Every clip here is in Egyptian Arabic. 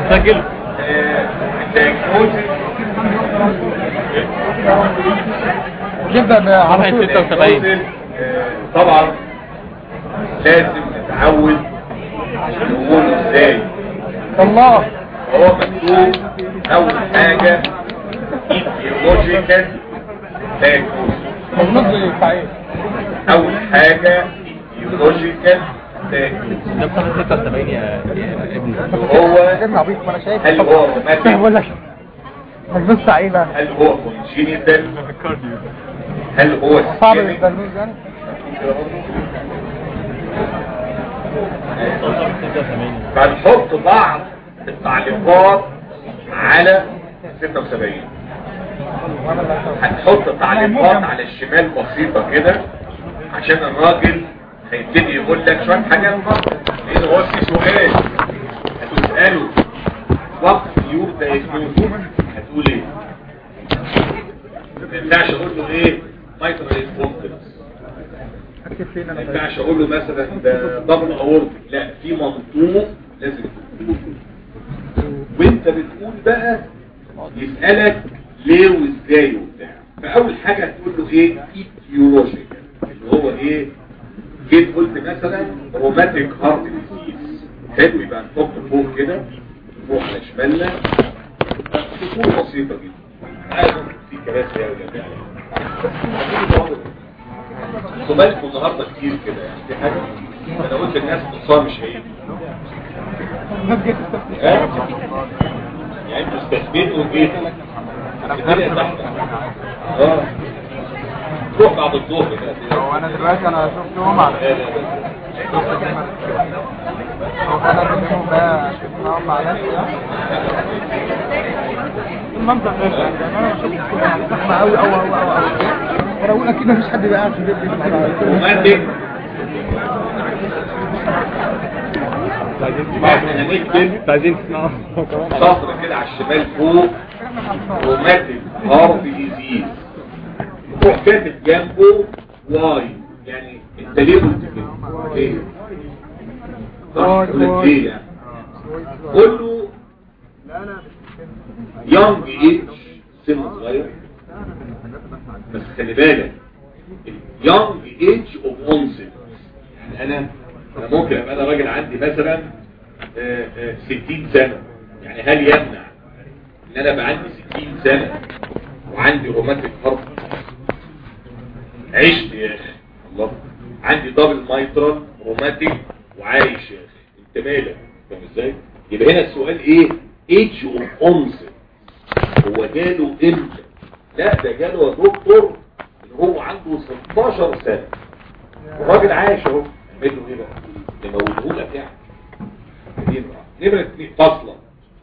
سجل نبدأ على صفحة طول 76 طبعا لازم نتعود نقوله ازاي الله هو مكتوب اول حاجة ايديولوجيكال diagnosis النص صحيح اول حاجة ايديولوجيكال diagnosis ده صفحة 76 يا يا ابني هو ابن عبيط ما انا شايف هل هو روماتيك بقول لك هتبص على ايه بقى هل هو كونجينيتال هل هو صعب سكيميك البرنوز يعني فنحط بعض التعليقات على 76 هنحط تعليقات على الشمال بسيطة كده عشان الراجل هيبتدي يقول لك شوية حاجات لان هو في سؤال هتسأله وقت يور دايجنوز هتقول ايه ما ينفعش اقول له ايه مايترال انفونتنس اكتب فين ما انا ينفعش اقول له مثلا ده دبل اورتك لا في منطوق لازم تقوله وانت بتقول بقى يسألك ليه وازاي وبتاع فاول حاجة هتقول له ايه ايتيولوجيكال اللي هو ايه جيت قلت مثلا روماتيك هارت ديزيز حلو يبقى نحط فوق كده فوق على شمالنا تكون بسيطة جدا عايز في كراسي يا ولاد خبالكم النهاردة كتير كده يعني في حاجة انا قلت الناس نصها مش هيجي ها؟ يعني انتوا استثبتوا وجيت الدنيا زحمة اه روح بعد الظهر بقى هو انا دلوقتي انا شفتهم على لا لا لا هو انا بكلمهم بقى شفتهم مع نفسي المنظر ده يعني انا شفت يعني زحمه قوي قوي قوي قوي انا اقول اكيد مفيش حد بقى قاعد في البيت بيسمع رومانتك احنا نكتب عايزين تسمعوا سطر كده على الشمال فوق روماتيك هارت ديزيز روح كاتب جنبه واي يعني انت ليه قلت كده؟ ليه؟ صح قلت ليه يعني؟ قول له يونج ايج سن صغير بس خلي بالك يونج ايج اوف اونست يعني انا انا ممكن ابقى انا راجل عندي مثلا آه، آه، 60 سنة يعني هل يمنع ان انا ابقى عندي 60 سنة وعندي روماتيك هارت عشت يا اخي الله عندي دبل مايترال روماتيك وعايش يا اخي انت مالك فاهم ازاي يبقى هنا السؤال ايه ايدج اوف اونست هو جاله امتى لا ده جاله يا دكتور ان هو عنده 16 سنة الراجل عايش اهو اعمل له ايه بقى نموته لك يعني دي نمرة نمرة اتنين فاصلة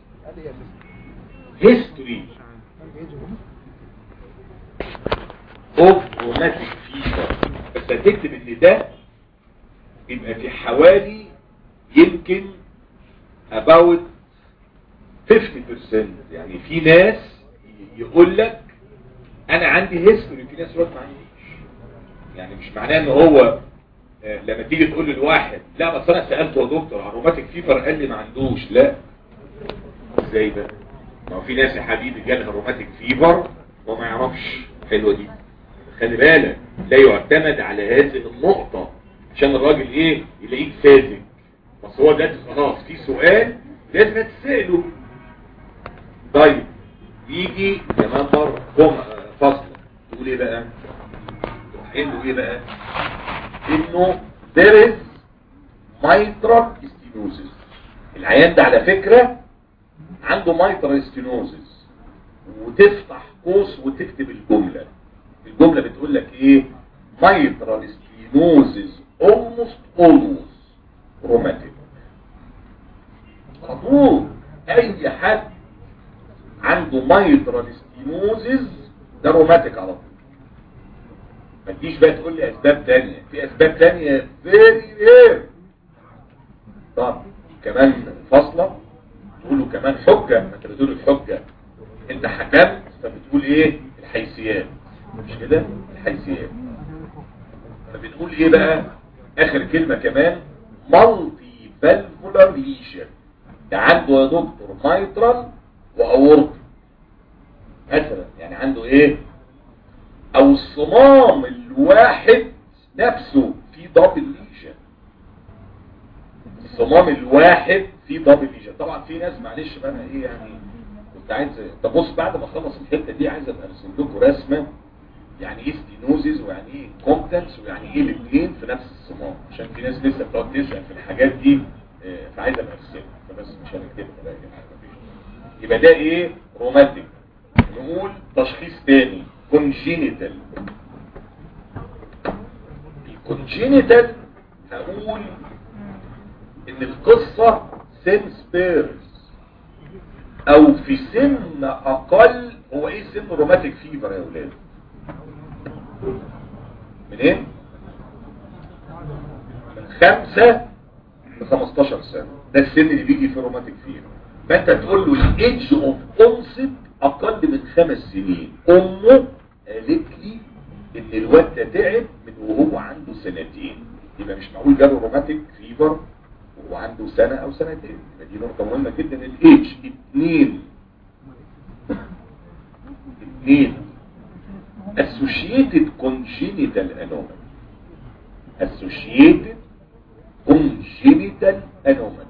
history of rheumatic fever بس هتكتب ان ده يبقى في حوالي يمكن about 50% يعني في ناس يقول لك انا عندي هيستوري في ناس يقول ما عنديش يعني مش معناه ان هو آه، لما تيجي تقول للواحد لا بس انا سالته يا دكتور عن روماتيك فيفر قال لي ما عندوش لا ازاي ده ما هو في ناس يا حبيبي جالها روماتيك فيفر وما يعرفش حلوه دي خلي بالك لا يعتمد على هذه النقطة عشان الراجل ايه يلاقيك ساذج بس هو ده خلاص في سؤال لازم تسأله طيب يجي كمان مرة جمعة فصل تقول ايه بقى تروح قايل له ايه بقى انه there is mitral stenosis العيان ده على فكرة عنده mitral stenosis وتفتح قوس وتكتب الجملة الجملة بتقول لك ايه mitral stenosis almost always rheumatic على طول اي حد عنده mitral stenosis ده روماتيك على طول ما تجيش بقى تقول لي اسباب تانية في اسباب تانية very rare طب كمان فاصلة تقولوا كمان حجة ما انت بتقول الحجة انت حكمت فبتقول ايه الحيثيات مش كده الحيثيات فبتقول ايه بقى اخر كلمة كمان multi valvular lesion ده عنده يا دكتور مايترال واورطي مثلا يعني عنده ايه او الصمام الواحد نفسه في دبل ليجن الصمام الواحد في دبل ليجن طبعا في ناس معلش بقى انا ايه يعني كنت عايز طب بص بعد ما اخلص الحته دي عايز ابقى ارسم لكم رسمه يعني ايه ستينوزيز ويعني ايه كومبتنس ويعني ايه الاثنين في نفس الصمام عشان في ناس لسه بتقعد تسال في الحاجات دي آه، فعايز ابقى ارسمها فبس مش هنكتبها بقى يا جماعه مفيش. يبقى ده ايه روماتيك نقول تشخيص تاني كونجينيتال الكونجينيتال هقول ان القصة سن سبيرز او في سن اقل هو ايه سن روماتيك فيفر يا ولاد منين من خمسة ل 15 سنة ده السن اللي بيجي في روماتيك فيفر فانت تقول له الايدج اوف اونست اقل من خمس سنين امه قالت لي ان الواد ده تعب من وهو عنده سنتين يبقى مش معقول جاله روماتيك فيفر وهو عنده سنة او سنتين يبقى دي نقطة مهمة جدا الايدج اتنين اتنين associated congenital anomaly associated congenital anomaly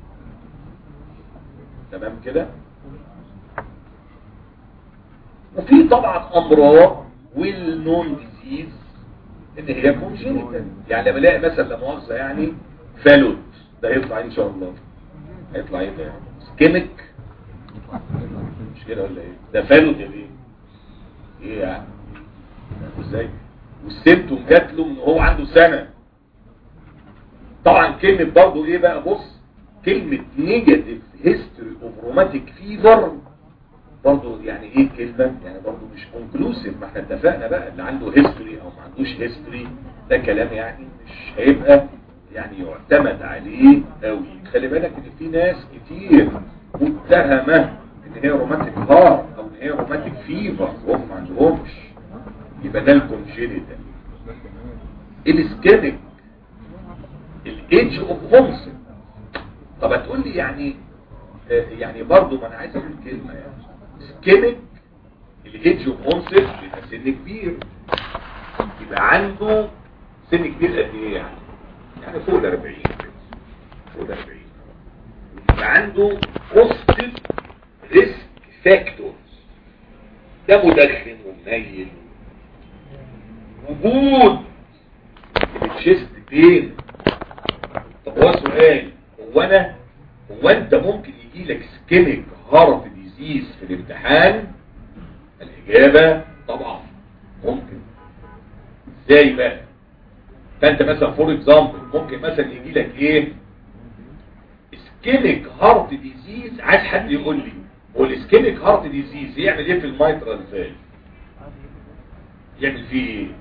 تمام كده وفي طبعا امراض ويل نون ديزيز ان هي كونجينيتال يعني لما الاقي مثلا لا مؤاخذه يعني فالوت ده هيطلع ان شاء الله هيطلع ايه ده سكيميك مش كده ولا ايه ده فالوت يا بيه ايه يعني ازاي والسيمتوم جات له ان هو عنده سنه طبعا كلمه برضه ايه بقى بص كلمه نيجاتيف هيستوري اوف روماتيك فيفر برضه يعني ايه كلمة يعني برضه مش كونكلوسيف ما احنا اتفقنا بقى اللي عنده هيستوري او ما عندوش هيستوري ده كلام يعني مش هيبقى يعني يعتمد عليه قوي خلي بالك ان في ناس كتير متهمة ان هي روماتيك هارت او ان هي روماتيك فيفر وهم ما عندهمش يبقى ده الكونجينيتال الاسكيميك الايدج اوف هومسن طب هتقول لي يعني آه، يعني برضه ما انا عايز اقول كلمه يعني سكيميك الايدج اوف اونست بيبقى سن كبير يبقى عنده سن كبير قد ايه يعني يعني فوق ال 40 كده. فوق ال 40 يبقى عنده بوزيتيف ريسك فاكتورز ده مدخن ومنيل وجود التشيست بين طب هو سؤال هو انا هو انت ممكن يجي لك سكيميك هارت ديزيز في الامتحان الاجابة طبعا ممكن ازاي بقى فانت مثلا فور اكزامبل ممكن مثلا يجي لك ايه اسكيميك هارت ديزيز عايز حد يقول لي هو الاسكيميك هارت ديزيز يعمل ايه في الميترال فالف يعمل فيه ايه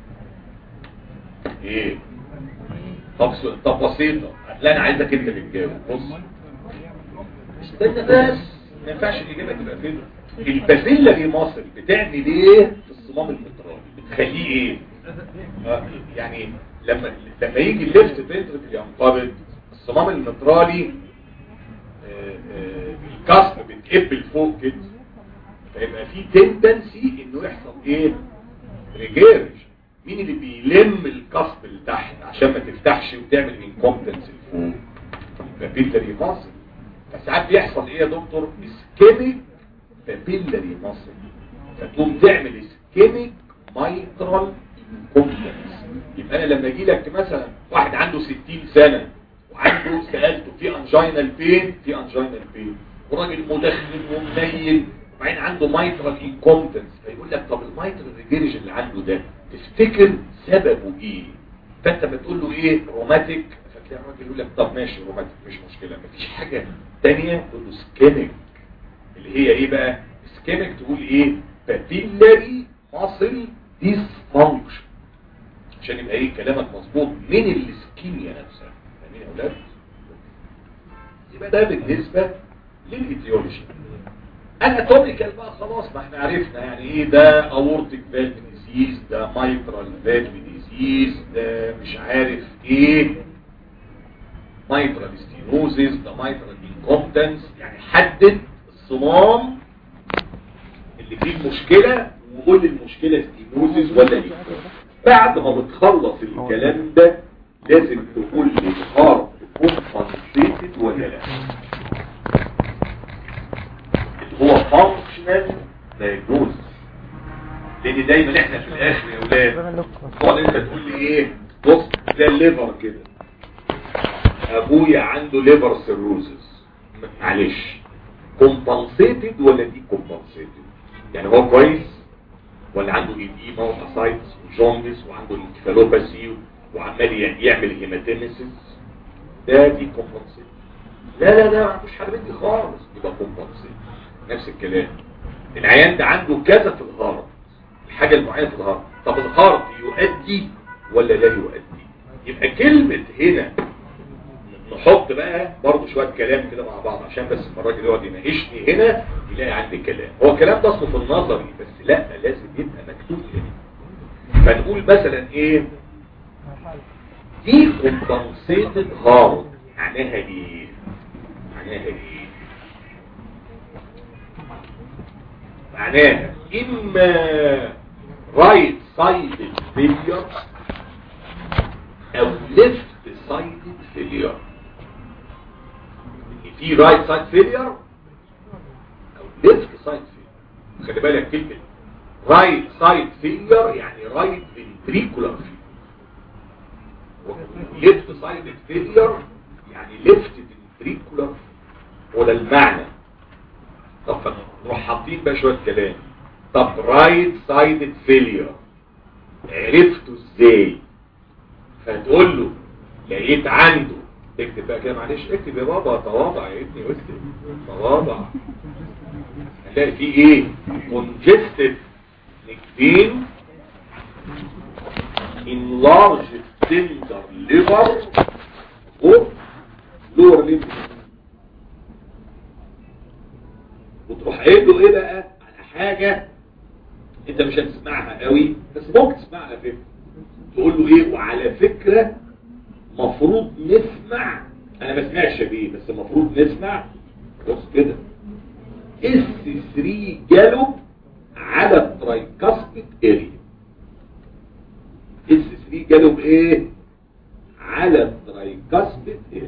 ايه طب س- طب بسيطه لا انا عايزك انت اللي تجاوب بص استنى بس ما ينفعش الاجابه تبقى كده البازيلا مصر بتعمل ايه في الصمام المترالي بتخليه ايه آه، يعني لما لما يجي الليفت فنتركل ينقبض الصمام المترالي آه، آه، الكسر بتقب لفوق كده فيبقى في تندنسي انه يحصل ايه ريجيرج مين اللي بيلم الكسب لتحت عشان ما تفتحش وتعمل انكومبتنس لفوق البابيلاري ماسل فساعات بيحصل ايه يا دكتور اسكيميك بابيلاري ماسل فتقوم تعمل اسكيميك مايترال انكومبتنس يبقى انا لما اجي لك مثلا واحد عنده 60 سنه وعنده سالته في انجينال بين في انجينال بين وراجل مدخن ومنيل وبعدين عنده مايترال انكومبتنس فيقول لك طب المايترال ريجيرج اللي عنده ده تفتكر سببه ايه فانت بتقول له ايه روماتيك فتلاقي الراجل يقول لك طب ماشي روماتيك مش مشكله مفيش حاجه ثانيه تقول له سكيميك اللي هي ايه بقى سكيميك تقول ايه بابيلاري ماسل ديسفانكشن عشان يبقى ايه كلامك مظبوط من الاسكيميا نفسها فاهمين يا اولاد يبقى ده بالنسبه للايديولوجي اناتوميكال بقى خلاص ما احنا عرفنا يعني ايه ده اورتيك فالف ديزيز ده مايترال فالف ديزيز ده مش عارف ايه مايترال ستينوزيس ده مايترال كومبتنس يعني حدد الصمام اللي فيه المشكلة وقول لي المشكلة ستينوزيس ولا ايه بعد ما بتخلص الكلام ده لازم تقول لي الهارت كومبنسيتد ولا لا اللي هو فانكشنال دايجنوز لان دايما احنا في الاخر يا اولاد تقعد انت تقول لي ايه بص ده الليفر كده ابويا عنده ليفر سيروزس معلش كومبنسيتد ولا دي كومبنسيتد يعني هو كويس ولا عنده ايديما واسايتس وجوندس وعنده الانكفالوباسي وعمال يعني يعمل هيماتيمسيس ده دي كومبنسيتد لا لا لا ما عندوش حاجه دي خالص يبقى كومبنسيتد نفس الكلام العيان ده عنده كذا في الهارت الحاجه المعينه في الهارت طب الهارت يؤدي ولا لا يؤدي يبقى كلمه هنا نحط بقى برضه شوية كلام كده مع بعض عشان بس الراجل يقعد يناقشني هنا يلاقي عندي كلام هو الكلام ده اصله في النظري بس لا لازم يبقى مكتوب هنا فنقول مثلا ايه دي كومبنسيتد هارد معناها ايه معناها ايه معناها اما رايت سايد فيلير او ليفت سايد فيلير في رايت سايد فيلير او ليفت سايد فيلير خلي بالك كلمه رايت سايد فيلير يعني رايت فنتريكولار فيلير ليفت سايد فيلير يعني ليفت فنتريكولار هو ده المعنى طب نروح حاطين بقى شويه كلام طب رايت سايد فيلير عرفته ازاي فتقول له لقيت عنده اكتب بقى كده معلش اكتب يا بابا تواضع يا ابني واكتب تواضع هنلاقي فيه ايه congested neck pain enlarged tender liver or lower limb وتروح قايل له ايه بقى على حاجه انت مش هتسمعها قوي بس ممكن تسمعها على فكره تقول له ايه وعلى فكره مفروض نسمع انا ما سمعش بيه بس المفروض نسمع بص كده اس 3 جاله على الترايكاسبيد اريا اس 3 جاله بايه على الترايكاسبيد اريا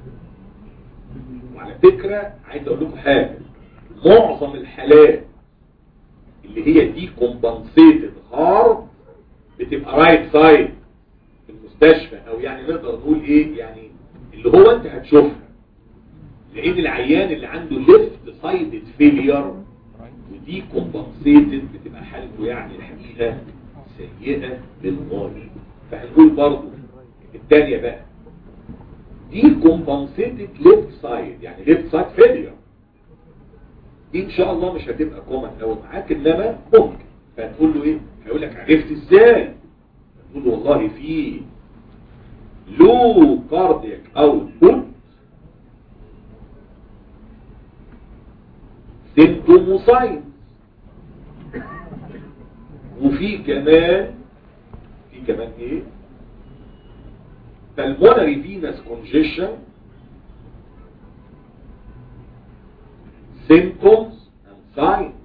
وعلى فكرة عايز اقول لكم حاجة معظم الحالات اللي هي دي كومبنسيتد هارد بتبقى رايت سايد في المستشفى او يعني نقدر نقول ايه يعني اللي هو انت هتشوفها لان العيان اللي عنده ليفت سايدد فيلير ودي كومبنسيتد بتبقى حالته يعني الحقيقه سيئه للغايه فهنقول برضه الثانيه بقى دي كومبنسيتد ليفت سايد يعني ليفت سايد فيلير دي ان شاء الله مش هتبقى كومن قوي معاك انما ممكن فهتقول له ايه هيقول لك عرفت ازاي تقول له والله في لو كاردياك اوتبوت سيمتوموساينز وفي كمان في كمان ايه pulmonary venous congestion symptoms and signs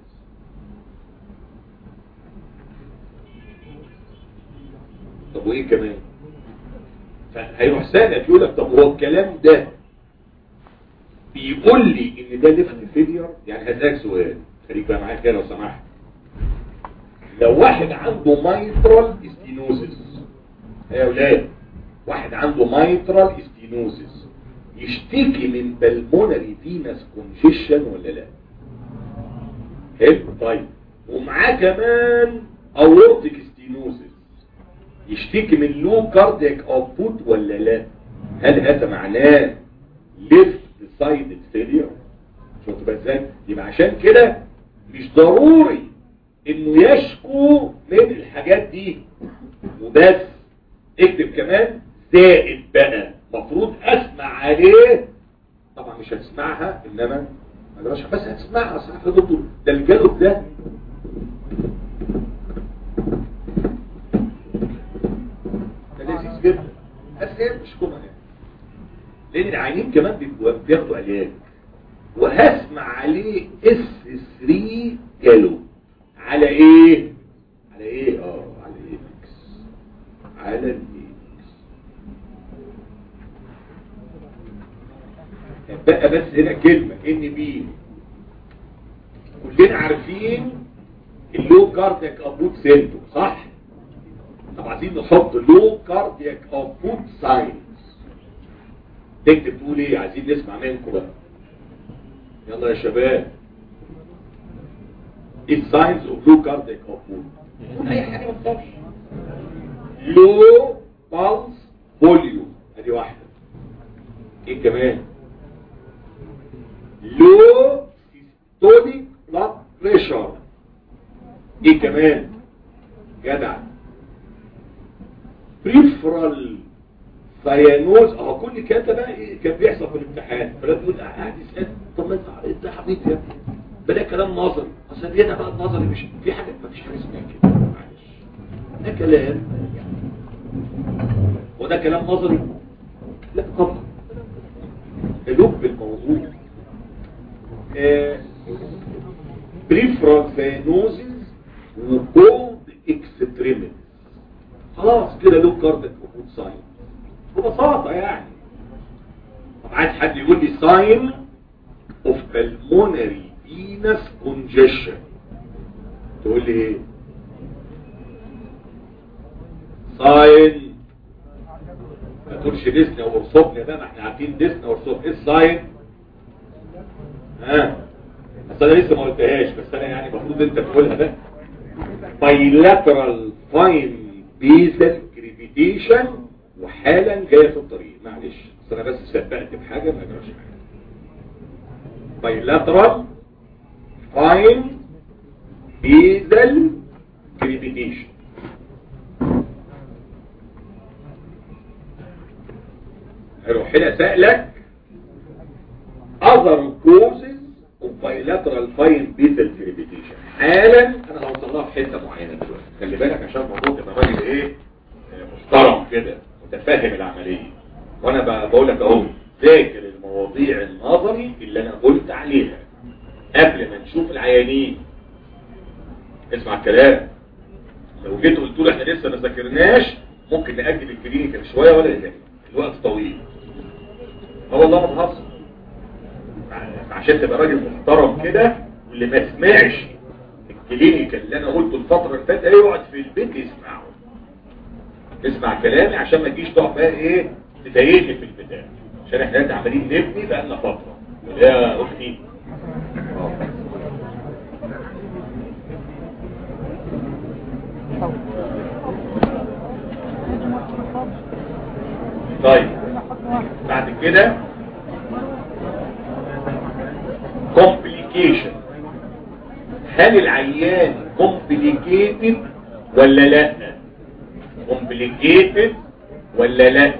طب وايه كمان فهيروح سألك يقول لك طب هو الكلام ده بيقول لي ان ده ليفت فيلير يعني هسألك سؤال خليك بقى معايا كده لو سمحت لو واحد عنده مايترال استينوزيس يا اولاد واحد عنده مايترال استينوزيس يشتكي من بالمونري فينس كونجيشن ولا لا حلو طيب ومعاه كمان اورتيك استينوزيس يشتكي من لو كاردياك اوتبوت ولا لا هل هذا معناه ليفت سايد فيلير شفت بقى ازاي يبقى عشان كده مش ضروري انه يشكو من الحاجات دي وبس اكتب كمان زائد بقى مفروض اسمع عليه طبعا مش هتسمعها انما ما بس هتسمعها صح يا دكتور ده الجلد ده ده لذيذ جدا بس هي مش كومن يعني لان العيانين كمان بيبقوا بياخدوا علاج وهسمع عليه اس 3 جالو على ايه على ايه اه على الاكس على الاكس بقى بس هنا كلمة ان بي كلنا عارفين اللو كاردياك ابوت سيمتوم صح طب عايزين نحط لو كاردياك ابوت ساينز تكتب تقول ايه عايزين نسمع منكم بقى يلا يا شباب ايه الساينز اوف لو كاردياك ابوت اي حاجه ما تخافش لو بالس فوليوم ادي واحده ايه كمان لو سيستوليك بلاد بريشر ايه كمان جدع بريفرال سيانوز اهو كل الكلام ده بقى ايه كان بيحصل في الامتحان فلا تقول قاعد يسال طب ما انت انت يا حبيبي يا ابني بلا كلام نظري اصل هنا بقى النظري مش في حاجه ما فيش حاجه اسمها كده معلش ده كلام وده كلام نظري لا طبعا لب الموضوع بريفرال سيانوزز وكولد اكستريميتي خلاص كده له كاردك وجود ساين ببساطة يعني طب عايز حد يقول لي ساين اوف pulmonary venous congestion تقول لي ايه ساين ما تقولش ديسنا ورصبنا بقى ما احنا عارفين ديسنا ورصبنا ايه الساين ها بس انا لسه ما قلتهاش بس انا يعني المفروض انت تقولها ده bilateral fine basal crepitation وحالا جايه في الطريق معلش بس انا بس سبقت بحاجه ما جراش حاجه bilateral fine basal crepitation هروح هنا سألك other causes of bilateral fine basal crepitation حالا انا هوصلها في حته معينه دلوقتي خلي بالك عشان الموضوع تبقى راجل ايه آه، محترم كده متفهم العمليه وانا ب- بقول لك اهو ذاكر المواضيع النظري اللي انا قلت عليها قبل ما نشوف العيانين اسمع الكلام لو جيت قلت له احنا لسه ما ذاكرناش ممكن ناجل الكلينيكال شويه ولا يهمك الوقت طويل اه والله ما بهزر عشان تبقى راجل محترم كده واللي ما سمعش الكلينيكال اللي انا قلته الفتره اللي فاتت يقعد في البيت يسمعه اسمع كلامي عشان ما تجيش تقعد بقى ايه تضايقني في البتاع عشان احنا دلوقتي عمالين نبني بقى لنا فتره يا اختي طيب بعد كده complication هل العيان complicated ولا لا complicated ولا لا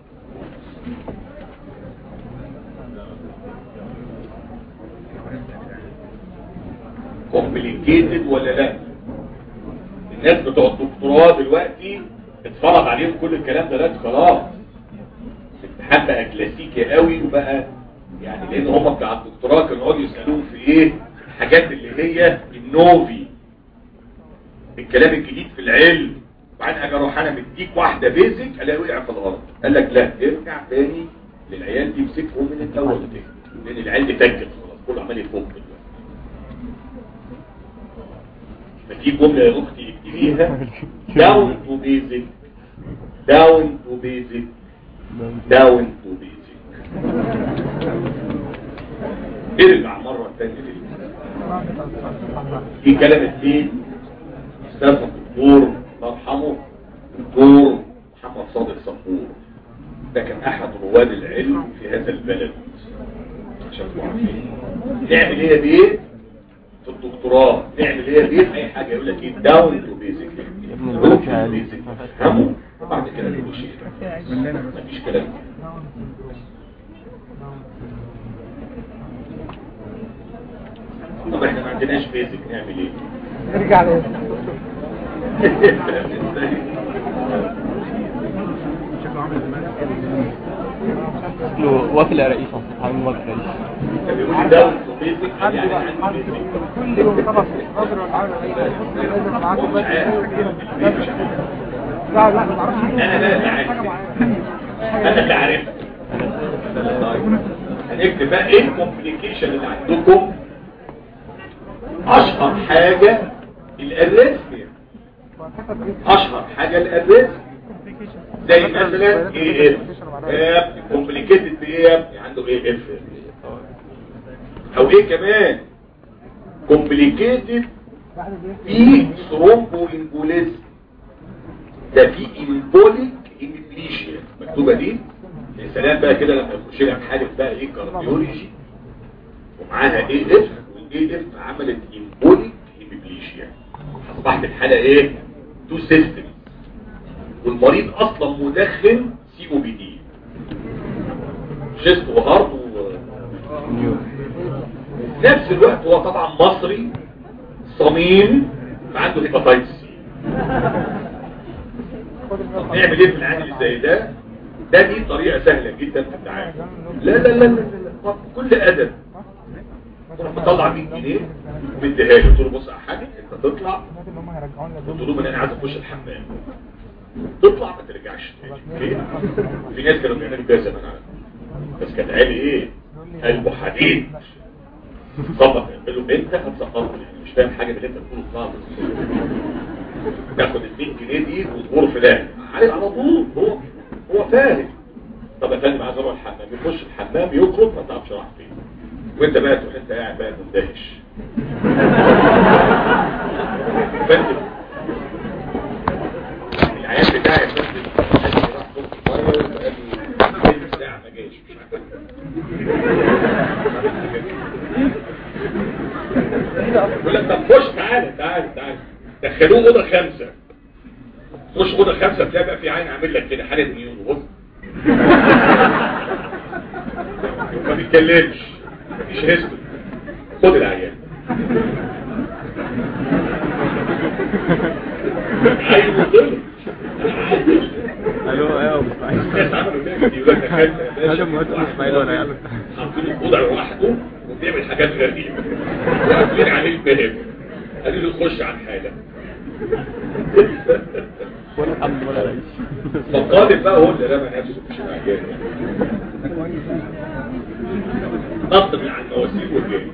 complicated ولا لا الناس بتوع الدكتوراه دلوقتي اتفرض عليهم كل الكلام ده دلوقتي خلاص الامتحان بقى كلاسيكي قوي وبقى يعني لان هم بتاع الدكتوراه كانوا يقعدوا يسالوهم في ايه الحاجات اللي هي النوفي الكلام الجديد في العلم وبعدين اجي اروح انا مديك واحده بيزك الاقي وقع في الغلط قال لك لا ارجع تاني للعيال دي امسكهم من الاول تاني لان العيال دي تكت خلاص كله عمال يفك دلوقتي فدي جمله يا اختي اكتبيها داون تو بيزك داون تو بيزك داون تو بيزك ارجع مرة تانية ليه دي كلمة مين استاذ الدكتور الله يرحمه دكتور محمد صادق صفور ده كان احد رواد العلم في هذا البلد عشان تبقوا عارفين نعمل ايه يا بيه في الدكتوراه نعمل ايه يا بيه اي حاجه يقول لك ايه داون تو بيزك داون تو بيزك فهموا وبعد كده نقول شيء مفيش كلام طب احنا ما عندناش بيزك نعمل ايه ارجع ليه له واكل يا رئيس عامل واكل يا رئيس كان بيقول لي ده بيزك حد يعني بقى عندي حد بيزك كل يوم طبعا نظر ولا عامل اي حاجه لازم معاك هو مش بس عارف. لا لا ما اعرفش انا لا اللي عارف انا اللي عارف هنكتب بقى ايه الكومبليكيشن اللي عندكم اشهر حاجة الاريثميا اشهر حاجة الاريثميا زي مثلا ايه اف كومبليكيتد بايه يا ابني؟ عنده ايه اف او ايه كمان كومبليكيتد في ثرومبو امبوليزم ده في امبوليك امبليشيا مكتوبه دي يا سلام بقى كده لما يخش لك حاله بقى ايه كارديولوجي ومعاها ايه اف والايه اف عملت امبوليك امبليشيا اصبحت الحاله ايه تو سيستم والمريض اصلا مدخن سي او بي دي شيست وهارد و في نفس الوقت هو طبعا مصري صميم فعنده هيباتايتس سي طب نعمل ايه في العامل اللي زي ده ده دي طريقة سهلة جدا في التعامل لا لا لا لا, لا. كل ادب تروح مطلع 100 جنيه ومديها له قلت له بص يا حاج انت تطلع قلت له انا عايز اخش الحمام تطلع ما ترجعش تاني ليه؟ في ناس كانوا بيعملوا كده زمان على فكرة. بس كان قال ايه قلبه حديد طبعا قال له انت هتسقطني يعني مش فاهم حاجه من اللي انت بتقوله خالص تاخد ال 100 جنيه دي وتغور في ده عليه على طول هو هو فاهم طب يا فندم عايز اروح الحمام يخش الحمام يخرج ما تعرفش راح فين وانت بقى تروح انت قاعد بقى مندهش فندم العيال بتاعي يا فندم قال لي راح ضغط ميه وقال لي تلت ساعه ما جاش مش عارف يقول لك طب خش تعالى تعالى تعالى دخلوه اوضه خمسه خش اوضه خمسه تلاقي بقى في عين عامل لك كده حاله نيون بص ما بيتكلمش مفيش هيستو خد العيان عايز يضل الو ايوه ابو اسماعيل الناس عملوا كده يقول لك دخلت يا باشا هذا مهندس اسماعيل وانا يعمل حاطين الوضع لوحده وبيعمل حاجات غريبة وقافلين عليه الباب قالوا له خش عن حالة ولا حمل ولا عيش فالطالب بقى هو اللي رمى نفسه مش العيان نط من على المواسير وجاي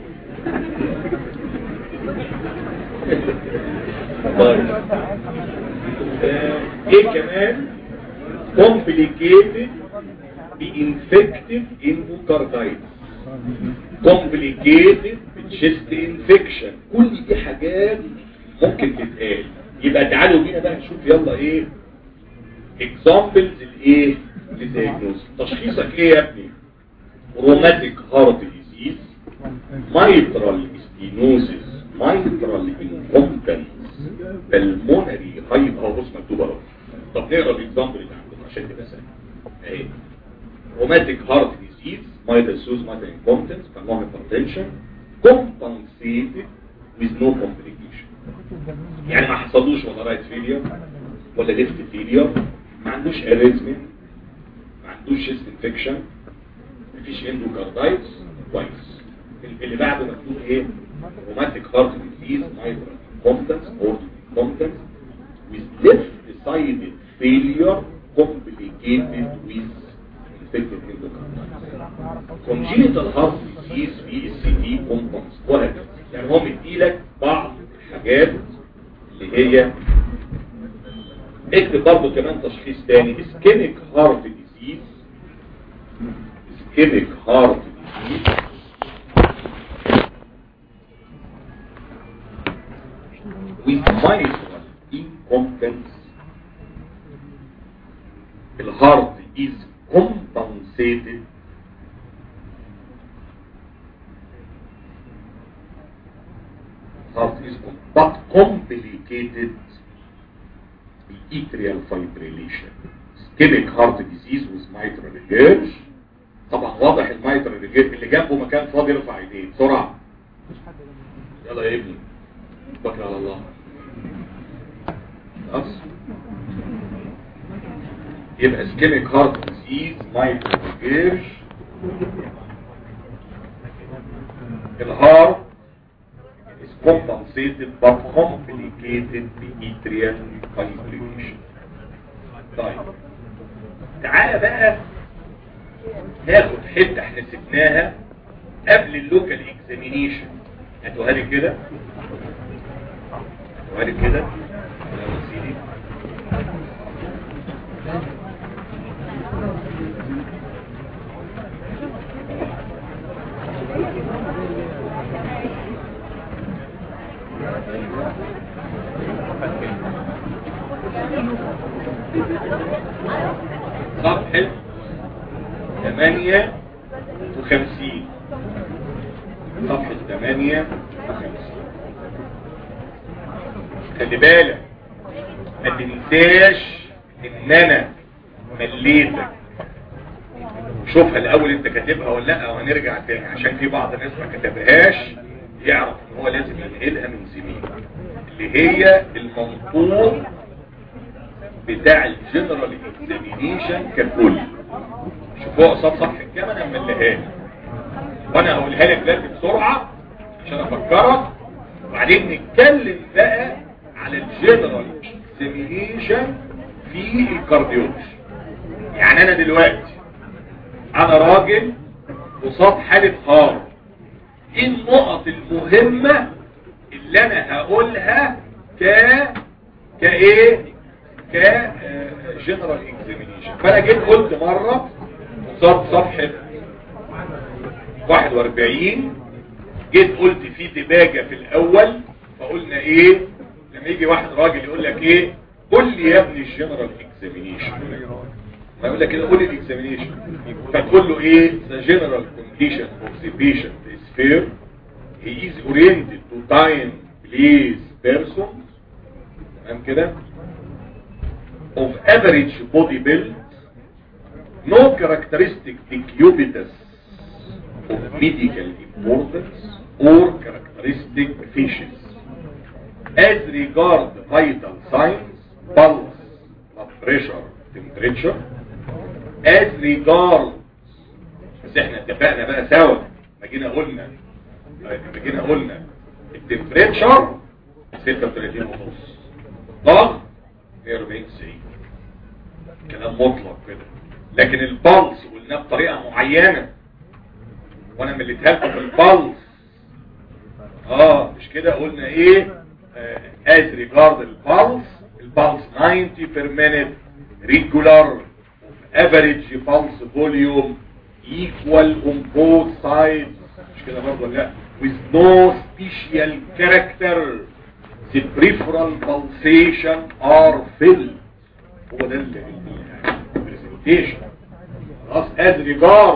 طيب آه، ايه كمان complicated بانفكتيف اندوكاردايتس complicated chest infection كل دي حاجات ممكن تتقال يبقى تعالوا بينا بقى نشوف يلا ايه examples الايه للدياجنوز تشخيصك ايه يا ابني روماتيك هارت ديزيز mitral stenosis mitral incompetence pulmonary hyper هو بص مكتوب اهو طب نقرا الاكزامبل اللي عندنا عشان تبقى سهل اهي روماتيك هارت ديزيز mitral stenosis mitral incompetence pulmonary hypertension compensated with no complication يعني ما حصلوش ولا رايت فيلير ولا ليفت فيلير ما عندوش اريزمين ما عندوش شيست انفكشن مفيش اندوكاردايتس كويس اللي بعده مكتوب ايه روماتيك هارت ديزيز مايترال كومبتنس اورتيك كومبتنس with left sided failure complicated with infected endocarditis congenital heart disease في السي دي كومبتنس وهكذا يعني هو مديلك بعض الحاجات اللي هي اكتب برضه كمان تشخيص تاني اسكيميك هارت ديزيز اسكيميك هارت ديزيز with mitral incompetence the heart is compensated heart is com- but complicated atrial fibrillation ischemic heart disease with mitral regurg طبعا واضح الميترال ريجير اللي جنبه مكان فاضي يرفع ايديه بسرعه يلا يا ابني بكر على الله خلاص يبقى ischemic heart disease mitral regurg الهارت is compensated but complicated atrial fibrillation طيب تعالى بقى ناخد حته احنا سبناها قبل اللوكال اكزامينيشن هاتوها لي كده هاتوها لي كده يلا سيدي صفحة ثمانية وخمسين صفحة ثمانية وخمسين خلي بالك ما تنساش ان انا مليتك شوفها الاول انت كاتبها ولا لا وهنرجع تاني عشان في بعض الناس ما كتبهاش يعرف ان هو لازم ينقلها من زميله اللي هي المنطوق بتاع الجنرال اكزامينيشن ككل شوفوها قصاد صفحه كام انا ممليها لك وانا هقولها لك دلوقتي بسرعه عشان افكرك وبعدين نتكلم بقى على الجنرال اكزامينيشن في الكارديولوجي يعني انا دلوقتي انا راجل قصاد حاله هارت ايه النقط المهمه اللي انا هقولها ك كايه ك جنرال اكزامينيشن فانا جيت قلت مره قصاد صفحه 41 جيت قلت في دباجه في الاول فقلنا ايه لما يجي واحد راجل يقول لك ايه قول لي يا ابني الجنرال اكزامينيشن ما يقول لك كده قول لي الاكزامينيشن فتقول له ايه the general condition of the patient is fair he is oriented to time place person تمام كده of average body build no characteristic decubitus of medical importance or characteristic features as regard vital signs pulse blood pressure temperature as regard بس احنا اتفقنا بقى سوا ما جينا قلنا ما جينا قلنا التمبريتشر 36 ونص ضغط 140 90 كلام مطلق كده لكن البلس قلناه بطريقه معينه وانا مليتها لكم بالبلس اه مش كده قلنا ايه از ريجارد البلس البلس 90 per minute regular average pulse volume equal on both sides مش كده برضه لا with no special character the peripheral pulsation are filled هو ده البرزنتيشن خلاص as regard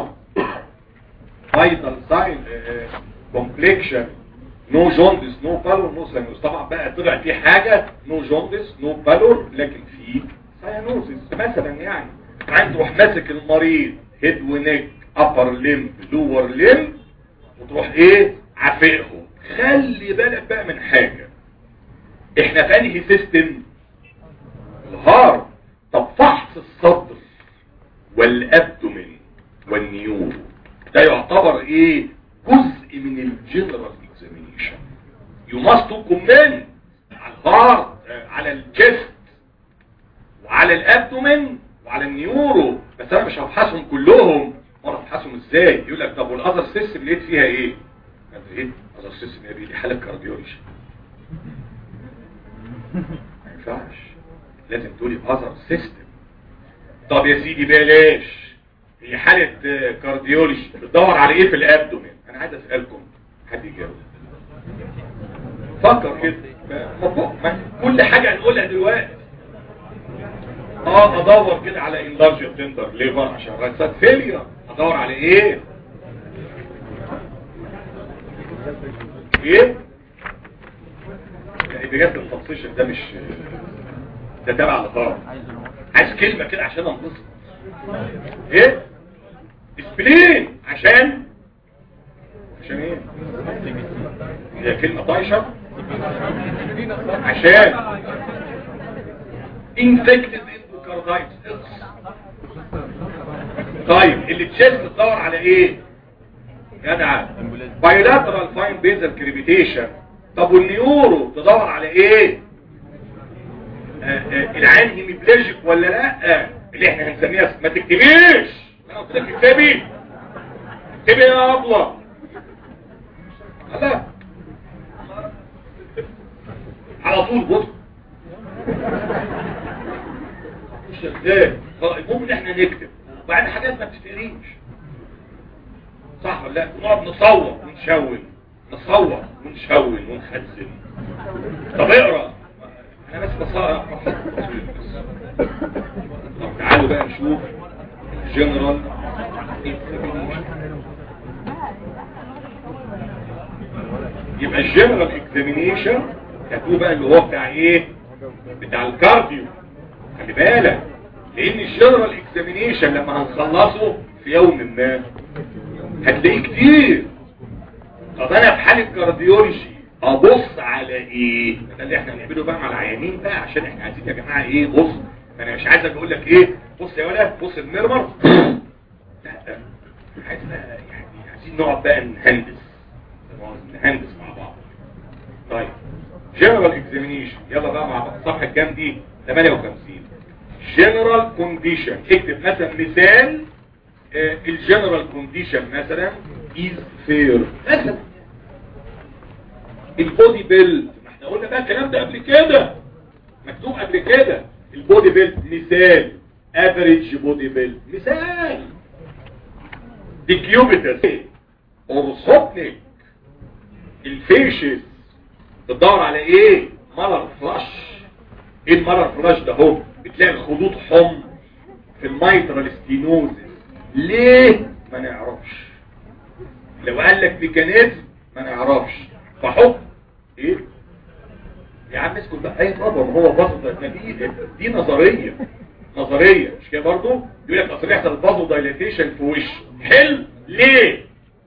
vital sign uh, complexion no jaundice no pallor no cyanosis طبعا بقى طلع في حاجة no jaundice no pallor لكن في cyanosis مثلا يعني عند تروح ماسك المريض هيد ونيك upper limb lower limb وتروح ايه عافقهم خلي بالك بقى من حاجة احنا في انهي سيستم الهارت طب فحص الصدر والابدومين والنيورو ده يعتبر ايه جزء من الجنرال اكزامينيشن يو ماست كومنت على الهارت على الجست وعلى الابدومين وعلى النيورو بس انا مش هفحصهم كلهم وانا هفحصهم ازاي يقول لك طب والاذر سيستم لقيت فيها ايه ايه اذر سيستم دي دي حاله كارديولوجي ما ينفعش لازم تقولي اذر سيستم طب يا سيدي بلاش هي حالة كارديولوجي بتدور على ايه في الابدومين انا عايز اسألكم حد يجاوب فكر كده ما كل حاجة هنقولها دلوقتي اه ادور كده على انلارج تندر ليفر عشان راسات فيليا ادور على ايه ايه يعني بجد التنصيشن ده مش ده تبع الغرض عايز كلمة كده عشان انبسط ايه اسبلين عشان عشان ايه هي كلمة طايشة عشان infected endocarditis طيب اللي تشيست تدور على ايه جدع بايلاترال فاين بيزل كريبيتيشن طب والنيورو تدور على ايه آه، آه، العين هيميبليجيك ولا لا آه، اللي احنا هنسميها ما تكتبيش انا قلت لك اكتبي اكتبي يا ابله لا على طول بص مش ازاي المهم ان احنا نكتب وبعد حاجات ما بتتقريش صح ولا لا نقعد نصور ونشون نصور ونشون ونخزن طب اقرا انا بس بصور طب تعالوا بقى نشوف جنرال يبقى الجنرال اكزامينيشن كاتبوه بقى اللي هو بتاع ايه بتاع الكارديو خلي بالك لان الجنرال اكزامينيشن لما هنخلصه في يوم ما هتلاقيه كتير طب انا في حالة كارديولوجي ابص على ايه ده اللي احنا هنعمله بقى مع العيانين بقى عشان احنا عايزين يا جماعه ايه بص انا مش عايزك اقول لك ايه بص يا ولد بص المرمر لا لا عايز بقى يعني عايزين نقعد بقى نهندس نهندس مع بعض طيب جنرال اكزامينيشن يلا بقى مع بعض صفحه كام دي 58 جنرال كونديشن اكتب مثلا مثال الجنرال كونديشن مثلا از فير مثلا البودي بيلد ما احنا قلنا بقى الكلام ده قبل كده مكتوب قبل كده البودي بيلد مثال افريج بودي بيلد مثال ديكيوبيتس اورثوبنيك الفيشز بتدور على ايه مرر فلاش ايه المرر فلاش ده هو بتلاقي خطوط حمر في الميترال ستينوزس ليه ما نعرفش لو قال لك ميكانيزم ما نعرفش فحط ايه يا عم اسكت بقى اي طبعا هو بسط دي دي نظريه نظريه مش كده برضه يقول لك اصل يحصل بازو دايليتيشن في وش حلو ليه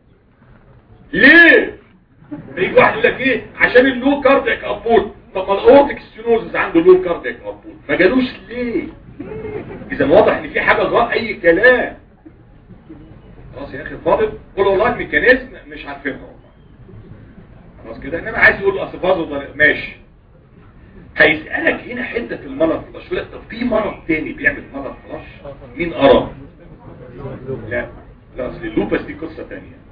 ليه يجي واحد يقول لك ايه عشان اللو كاردياك ابوت طب ما الاورتيك ستينوزس عنده لو كاردياك ابوت ما جالوش ليه اذا واضح ان في حاجه غلط اي كلام خلاص يا اخي الفاضل قول والله ميكانيزم مش عارفينها والله خلاص كده انما عايز يقول له اصل فازو ماشي هيسالك هنا حته في المرض فلاش يقول لك طب في مرض تاني بيعمل مرض فلاش مين ارى لا لا اصل اللوبس دي قصه تانية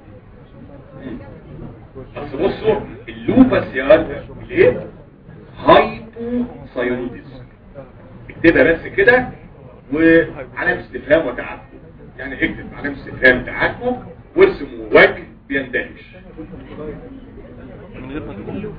اصل بصوا اللوبس يا ولد الايه هايبو ثايرويدزم اكتبها بس كده وعلامه استفهام وتعجب يعني اكتب علامه استفهام تعجب وارسم وجه بيندهش من غير ما تقول